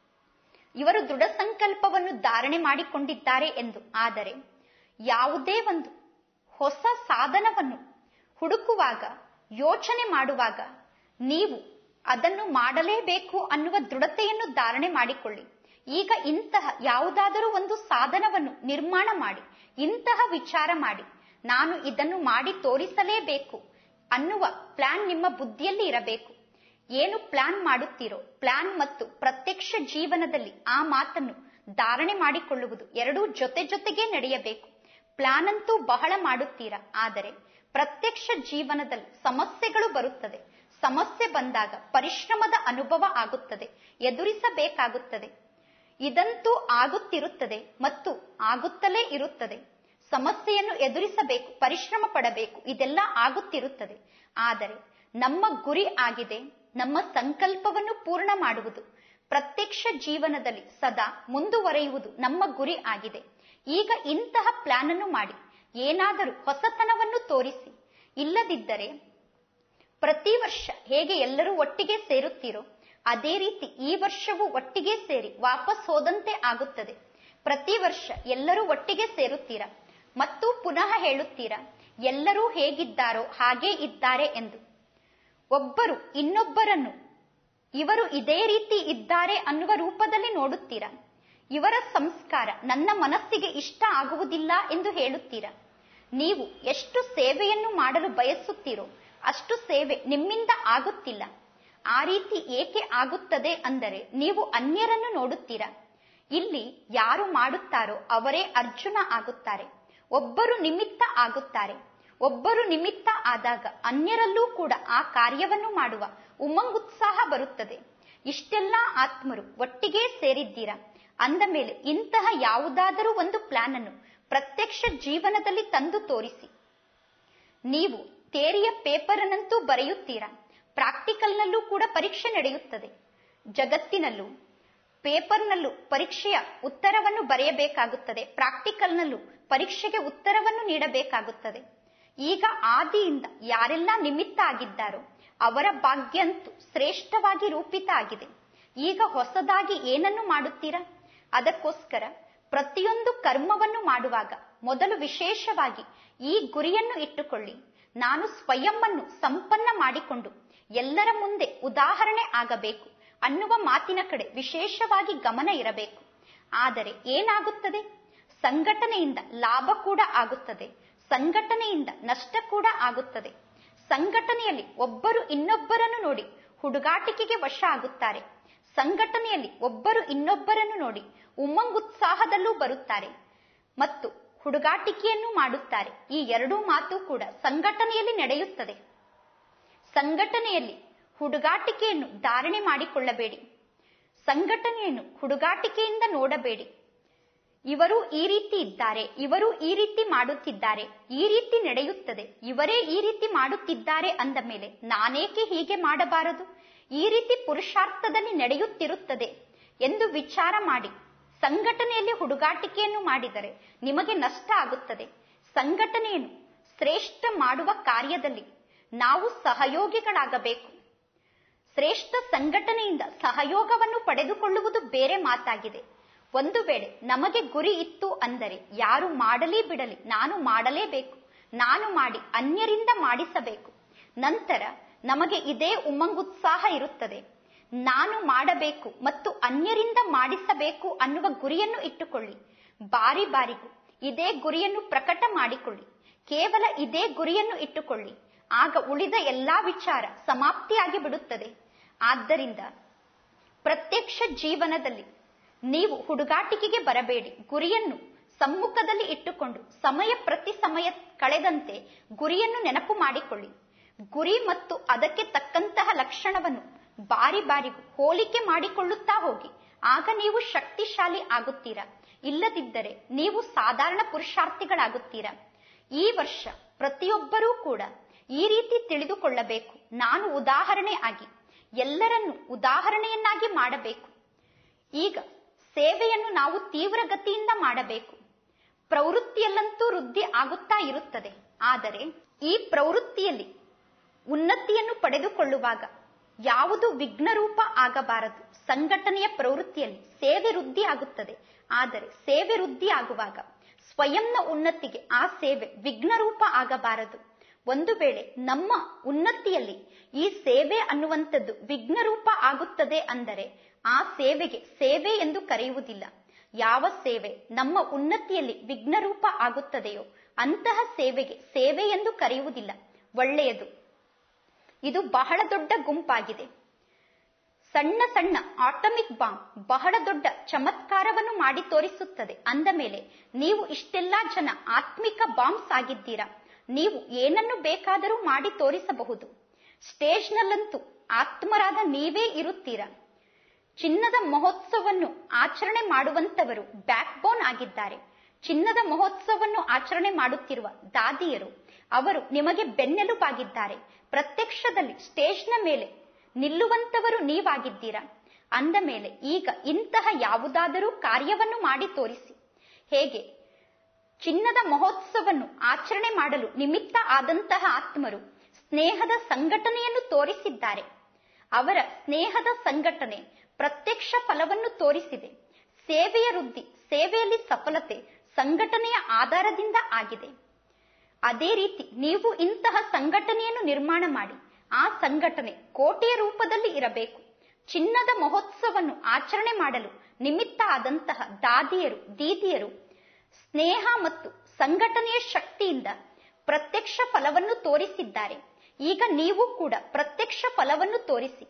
ಇವರು ದೃಢ ಸಂಕಲ್ಪವನ್ನು ಧಾರಣೆ ಮಾಡಿಕೊಂಡಿದ್ದಾರೆ ಎಂದು ಆದರೆ ಯಾವುದೇ ಒಂದು ಹೊಸ ಸಾಧನವನ್ನು ಹುಡುಕುವಾಗ ಯೋಚನೆ ಮಾಡುವಾಗ ನೀವು ಅದನ್ನು ಮಾಡಲೇಬೇಕು ಅನ್ನುವ ದೃಢತೆಯನ್ನು ಧಾರಣೆ ಮಾಡಿಕೊಳ್ಳಿ ಈಗ ಇಂತಹ ಯಾವುದಾದರೂ ಒಂದು ಸಾಧನವನ್ನು ನಿರ್ಮಾಣ ಮಾಡಿ ಇಂತಹ ವಿಚಾರ ಮಾಡಿ ನಾನು ಇದನ್ನು ಮಾಡಿ ತೋರಿಸಲೇಬೇಕು ಅನ್ನುವ ಪ್ಲಾನ್ ನಿಮ್ಮ ಬುದ್ಧಿಯಲ್ಲಿ ಇರಬೇಕು ಏನು ಪ್ಲಾನ್ ಮಾಡುತ್ತೀರೋ ಪ್ಲಾನ್ ಮತ್ತು ಪ್ರತ್ಯಕ್ಷ ಜೀವನದಲ್ಲಿ ಆ ಮಾತನ್ನು ಧಾರಣೆ ಮಾಡಿಕೊಳ್ಳುವುದು ಎರಡೂ ಜೊತೆ ಜೊತೆಗೆ ನಡೆಯಬೇಕು ಪ್ಲಾನ್ ಅಂತೂ ಬಹಳ ಮಾಡುತ್ತೀರಾ ಆದರೆ ಪ್ರತ್ಯಕ್ಷ ಜೀವನದಲ್ಲಿ ಸಮಸ್ಯೆಗಳು ಬರುತ್ತದೆ ಸಮಸ್ಯೆ ಬಂದಾಗ ಪರಿಶ್ರಮದ ಅನುಭವ ಆಗುತ್ತದೆ ಎದುರಿಸಬೇಕಾಗುತ್ತದೆ ಇದಂತೂ ಆಗುತ್ತಿರುತ್ತದೆ ಮತ್ತು ಆಗುತ್ತಲೇ ಇರುತ್ತದೆ ಸಮಸ್ಯೆಯನ್ನು ಎದುರಿಸಬೇಕು ಪರಿಶ್ರಮ ಪಡಬೇಕು ಇದೆಲ್ಲ ಆಗುತ್ತಿರುತ್ತದೆ ಆದರೆ ನಮ್ಮ ಗುರಿ ಆಗಿದೆ ನಮ್ಮ ಸಂಕಲ್ಪವನ್ನು ಪೂರ್ಣ ಮಾಡುವುದು ಪ್ರತ್ಯಕ್ಷ ಜೀವನದಲ್ಲಿ ಸದಾ ಮುಂದುವರೆಯುವುದು ನಮ್ಮ ಗುರಿ ಆಗಿದೆ ಈಗ ಇಂತಹ ಪ್ಲಾನ್ ಅನ್ನು ಮಾಡಿ ಏನಾದರೂ ಹೊಸತನವನ್ನು ತೋರಿಸಿ ಇಲ್ಲದಿದ್ದರೆ ಪ್ರತಿ ವರ್ಷ ಹೇಗೆ ಎಲ್ಲರೂ ಒಟ್ಟಿಗೆ ಸೇರುತ್ತೀರೋ ಅದೇ ರೀತಿ ಈ ವರ್ಷವೂ ಒಟ್ಟಿಗೆ ಸೇರಿ ವಾಪಸ್ ಹೋದಂತೆ ಆಗುತ್ತದೆ ಪ್ರತಿ ವರ್ಷ ಎಲ್ಲರೂ ಒಟ್ಟಿಗೆ ಸೇರುತ್ತೀರಾ ಮತ್ತು ಪುನಃ ಹೇಳುತ್ತೀರಾ ಎಲ್ಲರೂ ಹೇಗಿದ್ದಾರೋ ಹಾಗೇ ಇದ್ದಾರೆ ಎಂದು ಒಬ್ಬರು ಇನ್ನೊಬ್ಬರನ್ನು ಇವರು ಇದೇ ರೀತಿ ಇದ್ದಾರೆ ಅನ್ನುವ ರೂಪದಲ್ಲಿ ನೋಡುತ್ತೀರಾ ಇವರ ಸಂಸ್ಕಾರ ನನ್ನ ಮನಸ್ಸಿಗೆ ಇಷ್ಟ ಆಗುವುದಿಲ್ಲ ಎಂದು ಹೇಳುತ್ತೀರಾ ನೀವು ಎಷ್ಟು ಸೇವೆಯನ್ನು ಮಾಡಲು ಬಯಸುತ್ತೀರೋ ಅಷ್ಟು ಸೇವೆ ನಿಮ್ಮಿಂದ ಆಗುತ್ತಿಲ್ಲ ಆ ರೀತಿ ಏಕೆ ಆಗುತ್ತದೆ ಅಂದರೆ ನೀವು ಅನ್ಯರನ್ನು ನೋಡುತ್ತೀರಾ ಇಲ್ಲಿ ಯಾರು ಮಾಡುತ್ತಾರೋ ಅವರೇ ಅರ್ಜುನ ಆಗುತ್ತಾರೆ ಒಬ್ಬರು ನಿಮಿತ್ತ ಆಗುತ್ತಾರೆ ಒಬ್ಬರು ನಿಮಿತ್ತ ಆದಾಗ ಅನ್ಯರಲ್ಲೂ ಕೂಡ ಆ ಕಾರ್ಯವನ್ನು ಮಾಡುವ ಉಮಂಗುತ್ಸಾಹ ಬರುತ್ತದೆ ಇಷ್ಟೆಲ್ಲ ಆತ್ಮರು ಒಟ್ಟಿಗೆ ಸೇರಿದ್ದೀರಾ ಅಂದ ಮೇಲೆ ಇಂತಹ ಯಾವುದಾದರೂ ಒಂದು ಪ್ಲಾನ್ ಅನ್ನು ಪ್ರತ್ಯಕ್ಷ ಜೀವನದಲ್ಲಿ ತಂದು ತೋರಿಸಿ ನೀವು ತೇರಿಯ ಪೇಪರ್ನಂತೂ ಬರೆಯುತ್ತೀರಾ ಪ್ರಾಕ್ಟಿಕಲ್ನಲ್ಲೂ ಕೂಡ ಪರೀಕ್ಷೆ ನಡೆಯುತ್ತದೆ ಜಗತ್ತಿನಲ್ಲೂ ಪೇಪರ್ನಲ್ಲೂ ಪರೀಕ್ಷೆಯ ಉತ್ತರವನ್ನು ಬರೆಯಬೇಕಾಗುತ್ತದೆ ಪ್ರಾಕ್ಟಿಕಲ್ನಲ್ಲೂ ಪರೀಕ್ಷೆಗೆ ಉತ್ತರವನ್ನು ನೀಡಬೇಕಾಗುತ್ತದೆ ಈಗ ಆದಿಯಿಂದ ಯಾರೆಲ್ಲ ನಿಮಿತ್ತ ಆಗಿದ್ದಾರೋ ಅವರ ಭಾಗ್ಯಂತೂ ಶ್ರೇಷ್ಠವಾಗಿ ರೂಪಿತ ಆಗಿದೆ ಈಗ ಹೊಸದಾಗಿ ಏನನ್ನು ಮಾಡುತ್ತೀರಾ ಅದಕ್ಕೋಸ್ಕರ ಪ್ರತಿಯೊಂದು ಕರ್ಮವನ್ನು ಮಾಡುವಾಗ ಮೊದಲು ವಿಶೇಷವಾಗಿ ಈ ಗುರಿಯನ್ನು ಇಟ್ಟುಕೊಳ್ಳಿ ನಾನು ಸ್ವಯಂವನ್ನು ಸಂಪನ್ನ ಮಾಡಿಕೊಂಡು ಎಲ್ಲರ ಮುಂದೆ ಉದಾಹರಣೆ ಆಗಬೇಕು ಅನ್ನುವ ಮಾತಿನ ಕಡೆ ವಿಶೇಷವಾಗಿ ಗಮನ ಇರಬೇಕು ಆದರೆ ಏನಾಗುತ್ತದೆ ಸಂಘಟನೆಯಿಂದ ಲಾಭ ಕೂಡ ಆಗುತ್ತದೆ ಸಂಘಟನೆಯಿಂದ ನಷ್ಟ ಕೂಡ ಆಗುತ್ತದೆ ಸಂಘಟನೆಯಲ್ಲಿ ಒಬ್ಬರು ಇನ್ನೊಬ್ಬರನ್ನು ನೋಡಿ ಹುಡುಗಾಟಿಕೆಗೆ ವಶ ಆಗುತ್ತಾರೆ ಸಂಘಟನೆಯಲ್ಲಿ ಒಬ್ಬರು ಇನ್ನೊಬ್ಬರನ್ನು ನೋಡಿ ಉಮ್ಮಂಗುತ್ಸಾಹದಲ್ಲೂ ಬರುತ್ತಾರೆ ಮತ್ತು ಹುಡುಗಾಟಿಕೆಯನ್ನು ಮಾಡುತ್ತಾರೆ ಈ ಎರಡೂ ಮಾತು ಕೂಡ ಸಂಘಟನೆಯಲ್ಲಿ ನಡೆಯುತ್ತದೆ ಸಂಘಟನೆಯಲ್ಲಿ ಹುಡುಗಾಟಿಕೆಯನ್ನು ಧಾರಣೆ ಮಾಡಿಕೊಳ್ಳಬೇಡಿ ಸಂಘಟನೆಯನ್ನು ಹುಡುಗಾಟಿಕೆಯಿಂದ ನೋಡಬೇಡಿ ಇವರು ಈ ರೀತಿ ಇದ್ದಾರೆ ಇವರು ಈ ರೀತಿ ಮಾಡುತ್ತಿದ್ದಾರೆ ಈ ರೀತಿ ನಡೆಯುತ್ತದೆ ಇವರೇ ಈ ರೀತಿ ಮಾಡುತ್ತಿದ್ದಾರೆ ಅಂದ ಮೇಲೆ ನಾನೇಕೆ ಹೀಗೆ ಮಾಡಬಾರದು ಈ ರೀತಿ ಪುರುಷಾರ್ಥದಲ್ಲಿ ನಡೆಯುತ್ತಿರುತ್ತದೆ ಎಂದು ವಿಚಾರ ಮಾಡಿ ಸಂಘಟನೆಯಲ್ಲಿ ಹುಡುಗಾಟಿಕೆಯನ್ನು ಮಾಡಿದರೆ ನಿಮಗೆ ನಷ್ಟ ಆಗುತ್ತದೆ ಸಂಘಟನೆಯನ್ನು ಶ್ರೇಷ್ಠ ಮಾಡುವ ಕಾರ್ಯದಲ್ಲಿ ನಾವು ಸಹಯೋಗಿಗಳಾಗಬೇಕು ಶ್ರೇಷ್ಠ ಸಂಘಟನೆಯಿಂದ ಸಹಯೋಗವನ್ನು ಪಡೆದುಕೊಳ್ಳುವುದು ಬೇರೆ ಮಾತಾಗಿದೆ ಒಂದು ವೇಳೆ ನಮಗೆ ಗುರಿ ಇತ್ತು ಅಂದರೆ ಯಾರು ಮಾಡಲಿ ಬಿಡಲಿ ನಾನು ಮಾಡಲೇಬೇಕು ನಾನು ಮಾಡಿ ಅನ್ಯರಿಂದ ಮಾಡಿಸಬೇಕು ನಂತರ ನಮಗೆ ಇದೇ ಉಮಂಗುತ್ಸಾಹ ಇರುತ್ತದೆ ನಾನು ಮಾಡಬೇಕು ಮತ್ತು ಅನ್ಯರಿಂದ ಮಾಡಿಸಬೇಕು ಅನ್ನುವ ಗುರಿಯನ್ನು ಇಟ್ಟುಕೊಳ್ಳಿ ಬಾರಿ ಬಾರಿಗೂ ಇದೇ ಗುರಿಯನ್ನು ಪ್ರಕಟ ಮಾಡಿಕೊಳ್ಳಿ ಕೇವಲ ಇದೇ ಗುರಿಯನ್ನು ಇಟ್ಟುಕೊಳ್ಳಿ ಆಗ ಉಳಿದ ಎಲ್ಲಾ ವಿಚಾರ ಸಮಾಪ್ತಿಯಾಗಿ ಬಿಡುತ್ತದೆ ಆದ್ದರಿಂದ ಪ್ರತ್ಯಕ್ಷ ಜೀವನದಲ್ಲಿ ನೀವು ಹುಡುಗಾಟಿಕೆಗೆ ಬರಬೇಡಿ ಗುರಿಯನ್ನು ಸಮ್ಮುಖದಲ್ಲಿ ಇಟ್ಟುಕೊಂಡು ಸಮಯ ಪ್ರತಿ ಸಮಯ ಕಳೆದಂತೆ ಗುರಿಯನ್ನು ನೆನಪು ಮಾಡಿಕೊಳ್ಳಿ ಗುರಿ ಮತ್ತು ಅದಕ್ಕೆ ತಕ್ಕಂತಹ ಲಕ್ಷಣವನ್ನು ಬಾರಿ ಬಾರಿಗೂ ಹೋಲಿಕೆ ಮಾಡಿಕೊಳ್ಳುತ್ತಾ ಹೋಗಿ ಆಗ ನೀವು ಶಕ್ತಿಶಾಲಿ ಆಗುತ್ತೀರಾ ಇಲ್ಲದಿದ್ದರೆ ನೀವು ಸಾಧಾರಣ ಪುರುಷಾರ್ಥಿಗಳಾಗುತ್ತೀರಾ ಈ ವರ್ಷ ಪ್ರತಿಯೊಬ್ಬರೂ ಕೂಡ ಈ ರೀತಿ ತಿಳಿದುಕೊಳ್ಳಬೇಕು ನಾನು ಉದಾಹರಣೆ ಆಗಿ ಎಲ್ಲರನ್ನು ಉದಾಹರಣೆಯನ್ನಾಗಿ ಮಾಡಬೇಕು ಈಗ ಸೇವೆಯನ್ನು ನಾವು ತೀವ್ರಗತಿಯಿಂದ ಮಾಡಬೇಕು ಪ್ರವೃತ್ತಿಯಲ್ಲಂತೂ ವೃದ್ಧಿ ಆಗುತ್ತಾ ಇರುತ್ತದೆ ಆದರೆ ಈ ಪ್ರವೃತ್ತಿಯಲ್ಲಿ ಉನ್ನತಿಯನ್ನು ಪಡೆದುಕೊಳ್ಳುವಾಗ ಯಾವುದು ವಿಘ್ನರೂಪ ಆಗಬಾರದು ಸಂಘಟನೆಯ ಪ್ರವೃತ್ತಿಯಲ್ಲಿ ಸೇವೆ ವೃದ್ಧಿ ಆಗುತ್ತದೆ ಆದರೆ ಸೇವೆ ವೃದ್ಧಿ ಆಗುವಾಗ ಸ್ವಯಂನ ಉನ್ನತಿಗೆ ಆ ಸೇವೆ ವಿಘ್ನರೂಪ ಆಗಬಾರದು ಒಂದು ವೇಳೆ ನಮ್ಮ ಉನ್ನತಿಯಲ್ಲಿ ಈ ಸೇವೆ ಅನ್ನುವಂಥದ್ದು ವಿಘ್ನರೂಪ ಆಗುತ್ತದೆ ಅಂದರೆ ಆ ಸೇವೆಗೆ ಸೇವೆ ಎಂದು ಕರೆಯುವುದಿಲ್ಲ ಯಾವ ಸೇವೆ ನಮ್ಮ ಉನ್ನತಿಯಲ್ಲಿ ವಿಘ್ನರೂಪ ಆಗುತ್ತದೆಯೋ ಅಂತಹ ಸೇವೆಗೆ ಸೇವೆ ಎಂದು ಕರೆಯುವುದಿಲ್ಲ ಒಳ್ಳೆಯದು ಇದು ಬಹಳ ದೊಡ್ಡ ಗುಂಪಾಗಿದೆ ಸಣ್ಣ ಸಣ್ಣ ಆಟಮಿಕ್ ಬಾಂಬ್ ಬಹಳ ದೊಡ್ಡ ಚಮತ್ಕಾರವನ್ನು ಮಾಡಿ ತೋರಿಸುತ್ತದೆ ಅಂದ ಮೇಲೆ ನೀವು ಇಷ್ಟೆಲ್ಲಾ ಜನ ಆತ್ಮಿಕ ಬಾಂಬ್ಸ್ ಆಗಿದ್ದೀರಾ ನೀವು ಏನನ್ನು ಬೇಕಾದರೂ ಮಾಡಿ ತೋರಿಸಬಹುದು ಸ್ಟೇಜ್ನಲ್ಲಂತೂ ಆತ್ಮರಾದ ನೀವೇ ಇರುತ್ತೀರಾ ಚಿನ್ನದ ಮಹೋತ್ಸವವನ್ನು ಆಚರಣೆ ಮಾಡುವಂತವರು ಬ್ಯಾಕ್ ಬೋನ್ ಆಗಿದ್ದಾರೆ ಚಿನ್ನದ ಮಹೋತ್ಸವವನ್ನು ಆಚರಣೆ ಮಾಡುತ್ತಿರುವ ದಾದಿಯರು ಅವರು ನಿಮಗೆ ಬೆನ್ನೆಲುಬಾಗಿದ್ದಾರೆ ಪ್ರತ್ಯಕ್ಷದಲ್ಲಿ ಸ್ಟೇಜ್ನ ಮೇಲೆ ನಿಲ್ಲುವಂತವರು ನೀವಾಗಿದ್ದೀರಾ ಅಂದ ಮೇಲೆ ಈಗ ಇಂತಹ ಯಾವುದಾದರೂ ಕಾರ್ಯವನ್ನು ಮಾಡಿ ತೋರಿಸಿ ಹೇಗೆ ಚಿನ್ನದ ಮಹೋತ್ಸವವನ್ನು ಆಚರಣೆ ಮಾಡಲು ನಿಮಿತ್ತ ಆದಂತಹ ಆತ್ಮರು ಸ್ನೇಹದ ಸಂಘಟನೆಯನ್ನು ತೋರಿಸಿದ್ದಾರೆ ಅವರ ಸ್ನೇಹದ ಸಂಘಟನೆ ಪ್ರತ್ಯಕ್ಷ ಫಲವನ್ನು ತೋರಿಸಿದೆ ಸೇವೆಯ ವೃದ್ಧಿ ಸೇವೆಯಲ್ಲಿ ಸಫಲತೆ ಸಂಘಟನೆಯ ಆಧಾರದಿಂದ ಆಗಿದೆ ಅದೇ ರೀತಿ ನೀವು ಇಂತಹ ಸಂಘಟನೆಯನ್ನು ನಿರ್ಮಾಣ ಮಾಡಿ ಆ ಸಂಘಟನೆ ಕೋಟೆಯ ರೂಪದಲ್ಲಿ ಇರಬೇಕು ಚಿನ್ನದ ಮಹೋತ್ಸವವನ್ನು ಆಚರಣೆ ಮಾಡಲು ನಿಮಿತ್ತ ಆದಂತಹ ದಾದಿಯರು ದೀದಿಯರು ಸ್ನೇಹ ಮತ್ತು ಸಂಘಟನೆಯ ಶಕ್ತಿಯಿಂದ ಪ್ರತ್ಯಕ್ಷ ಫಲವನ್ನು ತೋರಿಸಿದ್ದಾರೆ ಈಗ ನೀವು ಕೂಡ ಪ್ರತ್ಯಕ್ಷ ಫಲವನ್ನು ತೋರಿಸಿ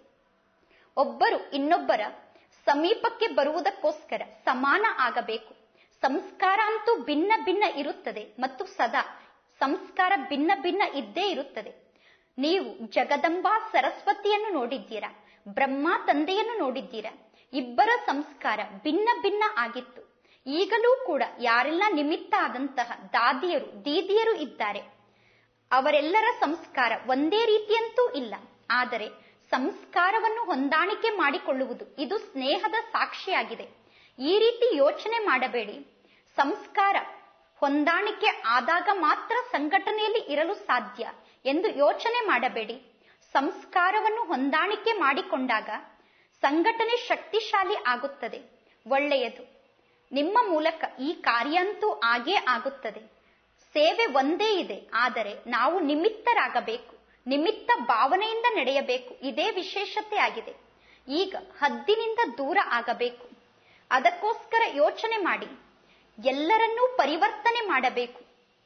ಒಬ್ಬರು ಇನ್ನೊಬ್ಬರ ಸಮೀಪಕ್ಕೆ ಬರುವುದಕ್ಕೋಸ್ಕರ ಸಮಾನ ಆಗಬೇಕು ಸಂಸ್ಕಾರ ಅಂತೂ ಭಿನ್ನ ಭಿನ್ನ ಇರುತ್ತದೆ ಮತ್ತು ಸದಾ ಸಂಸ್ಕಾರ ಭಿನ್ನ ಭಿನ್ನ ಇದ್ದೇ ಇರುತ್ತದೆ ನೀವು ಜಗದಂಬಾ ಸರಸ್ವತಿಯನ್ನು ನೋಡಿದ್ದೀರಾ ಬ್ರಹ್ಮ ತಂದೆಯನ್ನು ನೋಡಿದ್ದೀರಾ ಇಬ್ಬರ ಸಂಸ್ಕಾರ ಭಿನ್ನ ಭಿನ್ನ ಆಗಿತ್ತು ಈಗಲೂ ಕೂಡ ಯಾರೆಲ್ಲ ನಿಮಿತ್ತ ಆದಂತಹ ದಾದಿಯರು ದೀದಿಯರು ಇದ್ದಾರೆ ಅವರೆಲ್ಲರ ಸಂಸ್ಕಾರ ಒಂದೇ ರೀತಿಯಂತೂ ಇಲ್ಲ ಆದರೆ ಸಂಸ್ಕಾರವನ್ನು ಹೊಂದಾಣಿಕೆ ಮಾಡಿಕೊಳ್ಳುವುದು ಇದು ಸ್ನೇಹದ ಸಾಕ್ಷಿಯಾಗಿದೆ ಈ ರೀತಿ ಯೋಚನೆ ಮಾಡಬೇಡಿ ಸಂಸ್ಕಾರ ಹೊಂದಾಣಿಕೆ ಆದಾಗ ಮಾತ್ರ ಸಂಘಟನೆಯಲ್ಲಿ ಇರಲು ಸಾಧ್ಯ ಎಂದು ಯೋಚನೆ ಮಾಡಬೇಡಿ ಸಂಸ್ಕಾರವನ್ನು ಹೊಂದಾಣಿಕೆ ಮಾಡಿಕೊಂಡಾಗ ಸಂಘಟನೆ ಶಕ್ತಿಶಾಲಿ ಆಗುತ್ತದೆ ಒಳ್ಳೆಯದು ನಿಮ್ಮ ಮೂಲಕ ಈ ಕಾರ್ಯ ಅಂತೂ ಆಗೇ ಆಗುತ್ತದೆ ಸೇವೆ ಒಂದೇ ಇದೆ ಆದರೆ ನಾವು ನಿಮಿತ್ತರಾಗಬೇಕು ನಿಮಿತ್ತ ಭಾವನೆಯಿಂದ ನಡೆಯಬೇಕು ಇದೇ ವಿಶೇಷತೆ ಆಗಿದೆ ಈಗ ಹದ್ದಿನಿಂದ ದೂರ ಆಗಬೇಕು ಅದಕ್ಕೋಸ್ಕರ ಯೋಚನೆ ಮಾಡಿ ಎಲ್ಲರನ್ನೂ ಪರಿವರ್ತನೆ ಮಾಡಬೇಕು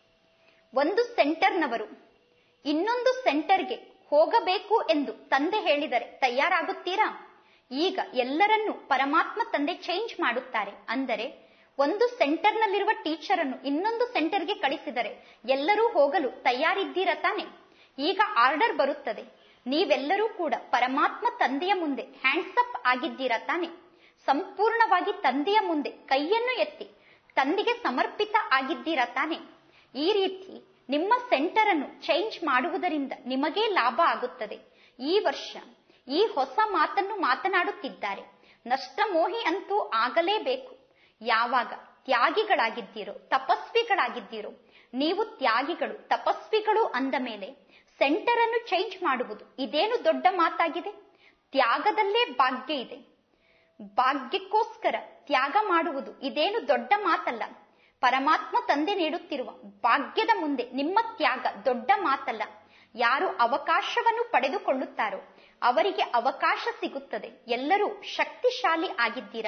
ಒಂದು ಸೆಂಟರ್ನವರು ಇನ್ನೊಂದು ಸೆಂಟರ್ಗೆ ಹೋಗಬೇಕು ಎಂದು ತಂದೆ ಹೇಳಿದರೆ ತಯಾರಾಗುತ್ತೀರಾ ಈಗ ಎಲ್ಲರನ್ನೂ ಪರಮಾತ್ಮ ತಂದೆ ಚೇಂಜ್ ಮಾಡುತ್ತಾರೆ ಅಂದರೆ ಒಂದು ಸೆಂಟರ್ನಲ್ಲಿರುವ ಟೀಚರ್ ಅನ್ನು ಇನ್ನೊಂದು ಸೆಂಟರ್ಗೆ ಕಳಿಸಿದರೆ ಎಲ್ಲರೂ ಹೋಗಲು ತಯಾರಿದ್ದೀರಾ ತಾನೆ ಈಗ ಆರ್ಡರ್ ಬರುತ್ತದೆ ನೀವೆಲ್ಲರೂ ಕೂಡ ಪರಮಾತ್ಮ ತಂದೆಯ ಮುಂದೆ ಹ್ಯಾಂಡ್ಸ್ ಅಪ್ ಆಗಿದ್ದೀರಾ ತಾನೆ ಸಂಪೂರ್ಣವಾಗಿ ತಂದೆಯ ಮುಂದೆ ಕೈಯನ್ನು ಎತ್ತಿ ತಂದೆಗೆ ಸಮರ್ಪಿತ ಆಗಿದ್ದೀರಾ ತಾನೆ ಈ ರೀತಿ ನಿಮ್ಮ ಸೆಂಟರ್ ಅನ್ನು ಚೇಂಜ್ ಮಾಡುವುದರಿಂದ ನಿಮಗೇ ಲಾಭ ಆಗುತ್ತದೆ ಈ ವರ್ಷ ಈ ಹೊಸ ಮಾತನ್ನು ಮಾತನಾಡುತ್ತಿದ್ದಾರೆ ನಷ್ಟಮೋಹಿ ಅಂತೂ ಆಗಲೇಬೇಕು ಯಾವಾಗ ತ್ಯಾಗಿಗಳಾಗಿದ್ದೀರೋ ತಪಸ್ವಿಗಳಾಗಿದ್ದೀರೋ ನೀವು ತ್ಯಾಗಿಗಳು ತಪಸ್ವಿಗಳು ಅಂದ ಮೇಲೆ ಸೆಂಟರ್ ಅನ್ನು ಚೇಂಜ್ ಮಾಡುವುದು ಇದೇನು ದೊಡ್ಡ ಮಾತಾಗಿದೆ ತ್ಯಾಗದಲ್ಲೇ ಭಾಗ್ಯ ಇದೆ ಭಾಗ್ಯಕ್ಕೋಸ್ಕರ ತ್ಯಾಗ ಮಾಡುವುದು ಇದೇನು ದೊಡ್ಡ ಮಾತಲ್ಲ ಪರಮಾತ್ಮ ತಂದೆ ನೀಡುತ್ತಿರುವ ಭಾಗ್ಯದ ಮುಂದೆ ನಿಮ್ಮ ತ್ಯಾಗ ದೊಡ್ಡ ಮಾತಲ್ಲ ಯಾರು ಅವಕಾಶವನ್ನು ಪಡೆದುಕೊಳ್ಳುತ್ತಾರೋ ಅವರಿಗೆ ಅವಕಾಶ ಸಿಗುತ್ತದೆ ಎಲ್ಲರೂ ಶಕ್ತಿಶಾಲಿ ಆಗಿದ್ದೀರಾ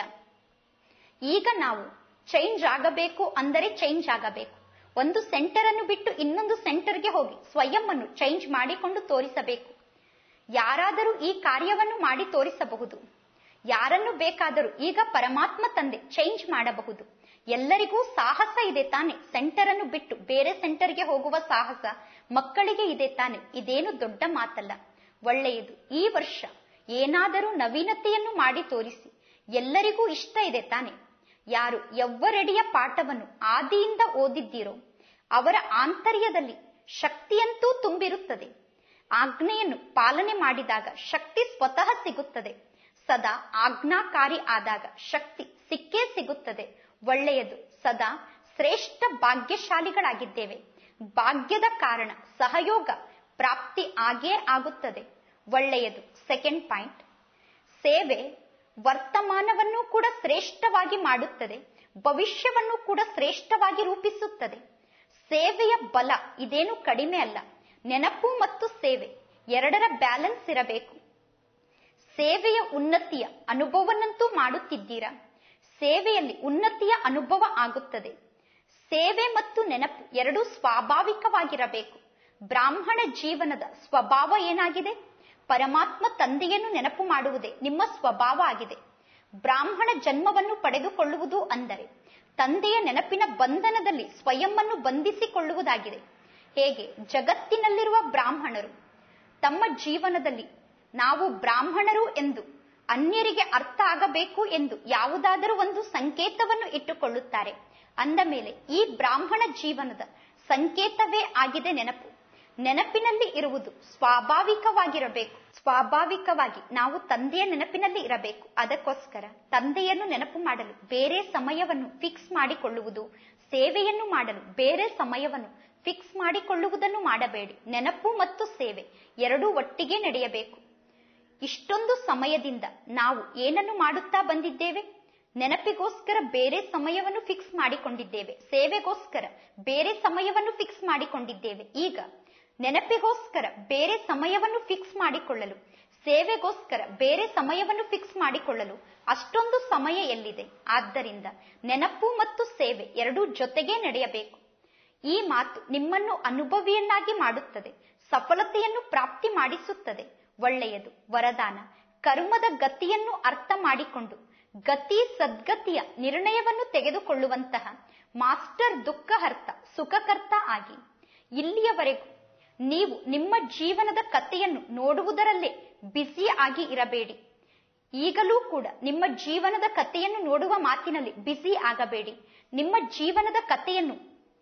ಈಗ ನಾವು ಚೇಂಜ್ ಆಗಬೇಕು ಅಂದರೆ ಚೇಂಜ್ ಆಗಬೇಕು ಒಂದು ಸೆಂಟರ್ ಅನ್ನು ಬಿಟ್ಟು ಇನ್ನೊಂದು ಸೆಂಟರ್ಗೆ ಹೋಗಿ ಸ್ವಯಂ ಅನ್ನು ಚೇಂಜ್ ಮಾಡಿಕೊಂಡು ತೋರಿಸಬೇಕು ಯಾರಾದರೂ ಈ ಕಾರ್ಯವನ್ನು ಮಾಡಿ ತೋರಿಸಬಹುದು ಯಾರನ್ನು ಬೇಕಾದರೂ ಈಗ ಪರಮಾತ್ಮ ತಂದೆ ಚೇಂಜ್ ಮಾಡಬಹುದು ಎಲ್ಲರಿಗೂ ಸಾಹಸ ಇದೆ ತಾನೆ ಸೆಂಟರ್ ಅನ್ನು ಬಿಟ್ಟು ಬೇರೆ ಸೆಂಟರ್ಗೆ ಹೋಗುವ ಸಾಹಸ ಮಕ್ಕಳಿಗೆ ಇದೆ ತಾನೆ ಇದೇನು ದೊಡ್ಡ ಮಾತಲ್ಲ ಒಳ್ಳೆಯದು ಈ ವರ್ಷ ಏನಾದರೂ ನವೀನತೆಯನ್ನು ಮಾಡಿ ತೋರಿಸಿ ಎಲ್ಲರಿಗೂ ಇಷ್ಟ ಇದೆ ತಾನೆ ಯಾರು ಎವ್ವರೆಡಿಯ ಪಾಠವನ್ನು ಆದಿಯಿಂದ ಓದಿದ್ದೀರೋ ಅವರ ಆಂತರ್ಯದಲ್ಲಿ ಶಕ್ತಿಯಂತೂ ತುಂಬಿರುತ್ತದೆ ಆಜ್ಞೆಯನ್ನು ಪಾಲನೆ ಮಾಡಿದಾಗ ಶಕ್ತಿ ಸ್ವತಃ ಸಿಗುತ್ತದೆ ಸದಾ ಆಜ್ಞಾಕಾರಿ ಆದಾಗ ಶಕ್ತಿ ಸಿಕ್ಕೇ ಸಿಗುತ್ತದೆ ಒಳ್ಳೆಯದು ಸದಾ ಶ್ರೇಷ್ಠ ಭಾಗ್ಯಶಾಲಿಗಳಾಗಿದ್ದೇವೆ ಭಾಗ್ಯದ ಕಾರಣ ಸಹಯೋಗ ಪ್ರಾಪ್ತಿ ಆಗೇ ಆಗುತ್ತದೆ ಒಳ್ಳೆಯದು ಸೆಕೆಂಡ್ ಪಾಯಿಂಟ್ ಸೇವೆ ವರ್ತಮಾನವನ್ನು ಕೂಡ ಶ್ರೇಷ್ಠವಾಗಿ ಮಾಡುತ್ತದೆ ಭವಿಷ್ಯವನ್ನು ಕೂಡ ಶ್ರೇಷ್ಠವಾಗಿ ರೂಪಿಸುತ್ತದೆ ಸೇವೆಯ ಬಲ ಇದೇನು ಕಡಿಮೆ ಅಲ್ಲ ನೆನಪು ಮತ್ತು ಸೇವೆ ಎರಡರ ಬ್ಯಾಲೆನ್ಸ್ ಇರಬೇಕು ಸೇವೆಯ ಉನ್ನತಿಯ ಅನುಭವನಂತೂ ಮಾಡುತ್ತಿದ್ದೀರಾ ಸೇವೆಯಲ್ಲಿ ಉನ್ನತಿಯ ಅನುಭವ ಆಗುತ್ತದೆ ಸೇವೆ ಮತ್ತು ನೆನಪು ಎರಡೂ ಸ್ವಾಭಾವಿಕವಾಗಿರಬೇಕು ಬ್ರಾಹ್ಮಣ ಜೀವನದ ಸ್ವಭಾವ ಏನಾಗಿದೆ ಪರಮಾತ್ಮ ತಂದೆಯನ್ನು ನೆನಪು ಮಾಡುವುದೇ ನಿಮ್ಮ ಸ್ವಭಾವ ಆಗಿದೆ ಬ್ರಾಹ್ಮಣ ಜನ್ಮವನ್ನು ಪಡೆದುಕೊಳ್ಳುವುದು ಅಂದರೆ ತಂದೆಯ ನೆನಪಿನ ಬಂಧನದಲ್ಲಿ ಸ್ವಯಂವನ್ನು ಬಂಧಿಸಿಕೊಳ್ಳುವುದಾಗಿದೆ ಹೇಗೆ ಜಗತ್ತಿನಲ್ಲಿರುವ ಬ್ರಾಹ್ಮಣರು ತಮ್ಮ ಜೀವನದಲ್ಲಿ ನಾವು ಬ್ರಾಹ್ಮಣರು ಎಂದು ಅನ್ಯರಿಗೆ ಅರ್ಥ ಆಗಬೇಕು ಎಂದು ಯಾವುದಾದರೂ ಒಂದು ಸಂಕೇತವನ್ನು ಇಟ್ಟುಕೊಳ್ಳುತ್ತಾರೆ ಅಂದ ಮೇಲೆ ಈ ಬ್ರಾಹ್ಮಣ ಜೀವನದ ಸಂಕೇತವೇ ಆಗಿದೆ ನೆನಪು ನೆನಪಿನಲ್ಲಿ ಇರುವುದು ಸ್ವಾಭಾವಿಕವಾಗಿರಬೇಕು ಸ್ವಾಭಾವಿಕವಾಗಿ ನಾವು ತಂದೆಯ ನೆನಪಿನಲ್ಲಿ ಇರಬೇಕು ಅದಕ್ಕೋಸ್ಕರ ತಂದೆಯನ್ನು ನೆನಪು ಮಾಡಲು ಬೇರೆ ಸಮಯವನ್ನು ಫಿಕ್ಸ್ ಮಾಡಿಕೊಳ್ಳುವುದು ಸೇವೆಯನ್ನು ಮಾಡಲು ಬೇರೆ ಸಮಯವನ್ನು ಫಿಕ್ಸ್ ಮಾಡಿಕೊಳ್ಳುವುದನ್ನು ಮಾಡಬೇಡಿ ನೆನಪು ಮತ್ತು ಸೇವೆ ಎರಡೂ ಒಟ್ಟಿಗೆ ನಡೆಯಬೇಕು ಇಷ್ಟೊಂದು ಸಮಯದಿಂದ ನಾವು ಏನನ್ನು ಮಾಡುತ್ತಾ ಬಂದಿದ್ದೇವೆ ನೆನಪಿಗೋಸ್ಕರ ಬೇರೆ ಸಮಯವನ್ನು ಫಿಕ್ಸ್ ಮಾಡಿಕೊಂಡಿದ್ದೇವೆ ಸೇವೆಗೋಸ್ಕರ ಬೇರೆ ಸಮಯವನ್ನು ಫಿಕ್ಸ್ ಮಾಡಿಕೊಂಡಿದ್ದೇವೆ ಈಗ ನೆನಪಿಗೋಸ್ಕರ ಬೇರೆ ಸಮಯವನ್ನು ಫಿಕ್ಸ್ ಮಾಡಿಕೊಳ್ಳಲು ಸೇವೆಗೋಸ್ಕರ ಬೇರೆ ಸಮಯವನ್ನು ಫಿಕ್ಸ್ ಮಾಡಿಕೊಳ್ಳಲು ಅಷ್ಟೊಂದು ಸಮಯ ಎಲ್ಲಿದೆ ಆದ್ದರಿಂದ ನೆನಪು ಮತ್ತು ಸೇವೆ ಎರಡೂ ಜೊತೆಗೇ ನಡೆಯಬೇಕು ಈ ಮಾತು ನಿಮ್ಮನ್ನು ಅನುಭವಿಯನ್ನಾಗಿ ಮಾಡುತ್ತದೆ ಸಫಲತೆಯನ್ನು ಪ್ರಾಪ್ತಿ ಮಾಡಿಸುತ್ತದೆ ಒಳ್ಳೆಯದು ವರದಾನ ಕರ್ಮದ ಗತಿಯನ್ನು ಅರ್ಥ ಮಾಡಿಕೊಂಡು ಗತಿ ಸದ್ಗತಿಯ ನಿರ್ಣಯವನ್ನು ತೆಗೆದುಕೊಳ್ಳುವಂತಹ ಮಾಸ್ಟರ್ ದುಃಖಹರ್ತ ಸುಖಕರ್ತ ಆಗಿ ಇಲ್ಲಿಯವರೆಗೂ ನೀವು ನಿಮ್ಮ ಜೀವನದ ಕಥೆಯನ್ನು ನೋಡುವುದರಲ್ಲೇ ಬ್ಯುಸಿ ಆಗಿ ಇರಬೇಡಿ ಈಗಲೂ ಕೂಡ ನಿಮ್ಮ ಜೀವನದ ಕಥೆಯನ್ನು ನೋಡುವ ಮಾತಿನಲ್ಲಿ ಬ್ಯುಸಿ ಆಗಬೇಡಿ ನಿಮ್ಮ ಜೀವನದ ಕಥೆಯನ್ನು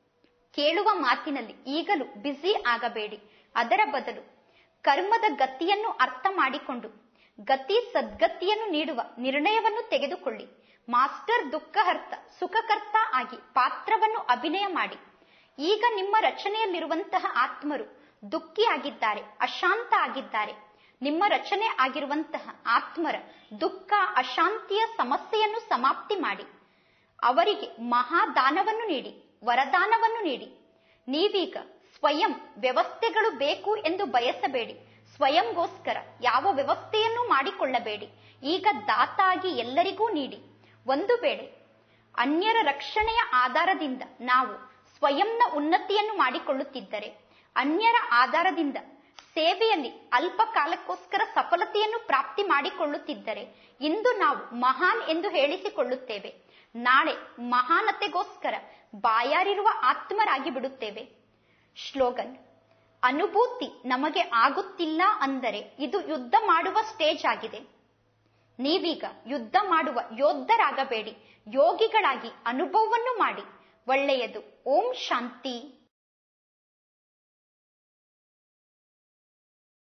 ಕೇಳುವ ಮಾತಿನಲ್ಲಿ ಈಗಲೂ ಬ್ಯುಸಿ ಆಗಬೇಡಿ ಅದರ ಬದಲು ಕರ್ಮದ ಗತಿಯನ್ನು ಅರ್ಥ ಮಾಡಿಕೊಂಡು ಗತಿ ಸದ್ಗತಿಯನ್ನು ನೀಡುವ ನಿರ್ಣಯವನ್ನು ತೆಗೆದುಕೊಳ್ಳಿ ಮಾಸ್ಟರ್ ದುಃಖಹರ್ತ ಸುಖಕರ್ತ ಆಗಿ ಪಾತ್ರವನ್ನು ಅಭಿನಯ ಮಾಡಿ ಈಗ ನಿಮ್ಮ ರಚನೆಯಲ್ಲಿರುವಂತಹ ಆತ್ಮರು ದುಃಖಿಯಾಗಿದ್ದಾರೆ ಅಶಾಂತ ಆಗಿದ್ದಾರೆ ನಿಮ್ಮ ರಚನೆ ಆಗಿರುವಂತಹ ಆತ್ಮರ ದುಃಖ ಅಶಾಂತಿಯ ಸಮಸ್ಯೆಯನ್ನು ಸಮಾಪ್ತಿ ಮಾಡಿ ಅವರಿಗೆ ಮಹಾದಾನವನ್ನು ನೀಡಿ ವರದಾನವನ್ನು ನೀಡಿ ನೀವೀಗ ಸ್ವಯಂ ವ್ಯವಸ್ಥೆಗಳು ಬೇಕು ಎಂದು ಬಯಸಬೇಡಿ ಸ್ವಯಂಗೋಸ್ಕರ ಯಾವ ವ್ಯವಸ್ಥೆಯನ್ನು ಮಾಡಿಕೊಳ್ಳಬೇಡಿ ಈಗ ದಾತ ಆಗಿ ಎಲ್ಲರಿಗೂ ನೀಡಿ ಒಂದು ವೇಳೆ ಅನ್ಯರ ರಕ್ಷಣೆಯ ಆಧಾರದಿಂದ ನಾವು ಸ್ವಯಂನ ಉನ್ನತಿಯನ್ನು ಮಾಡಿಕೊಳ್ಳುತ್ತಿದ್ದರೆ ಅನ್ಯರ ಆಧಾರದಿಂದ ಸೇವೆಯಲ್ಲಿ ಅಲ್ಪ ಕಾಲಕ್ಕೋಸ್ಕರ ಸಫಲತೆಯನ್ನು ಪ್ರಾಪ್ತಿ ಮಾಡಿಕೊಳ್ಳುತ್ತಿದ್ದರೆ ಇಂದು ನಾವು ಮಹಾನ್ ಎಂದು ಹೇಳಿಸಿಕೊಳ್ಳುತ್ತೇವೆ ನಾಳೆ ಮಹಾನತೆಗೋಸ್ಕರ ಬಾಯಾರಿರುವ ಆತ್ಮರಾಗಿ ಬಿಡುತ್ತೇವೆ ಶ್ಲೋಗನ್ ಅನುಭೂತಿ ನಮಗೆ ಆಗುತ್ತಿಲ್ಲ ಅಂದರೆ ಇದು ಯುದ್ಧ ಮಾಡುವ ಸ್ಟೇಜ್ ಆಗಿದೆ ನೀವೀಗ ಯುದ್ಧ ಮಾಡುವ ಯೋಧರಾಗಬೇಡಿ ಯೋಗಿಗಳಾಗಿ ಅನುಭವವನ್ನು ಮಾಡಿ ಒಳ್ಳೆಯದು ಓಂ ಶಾಂತಿ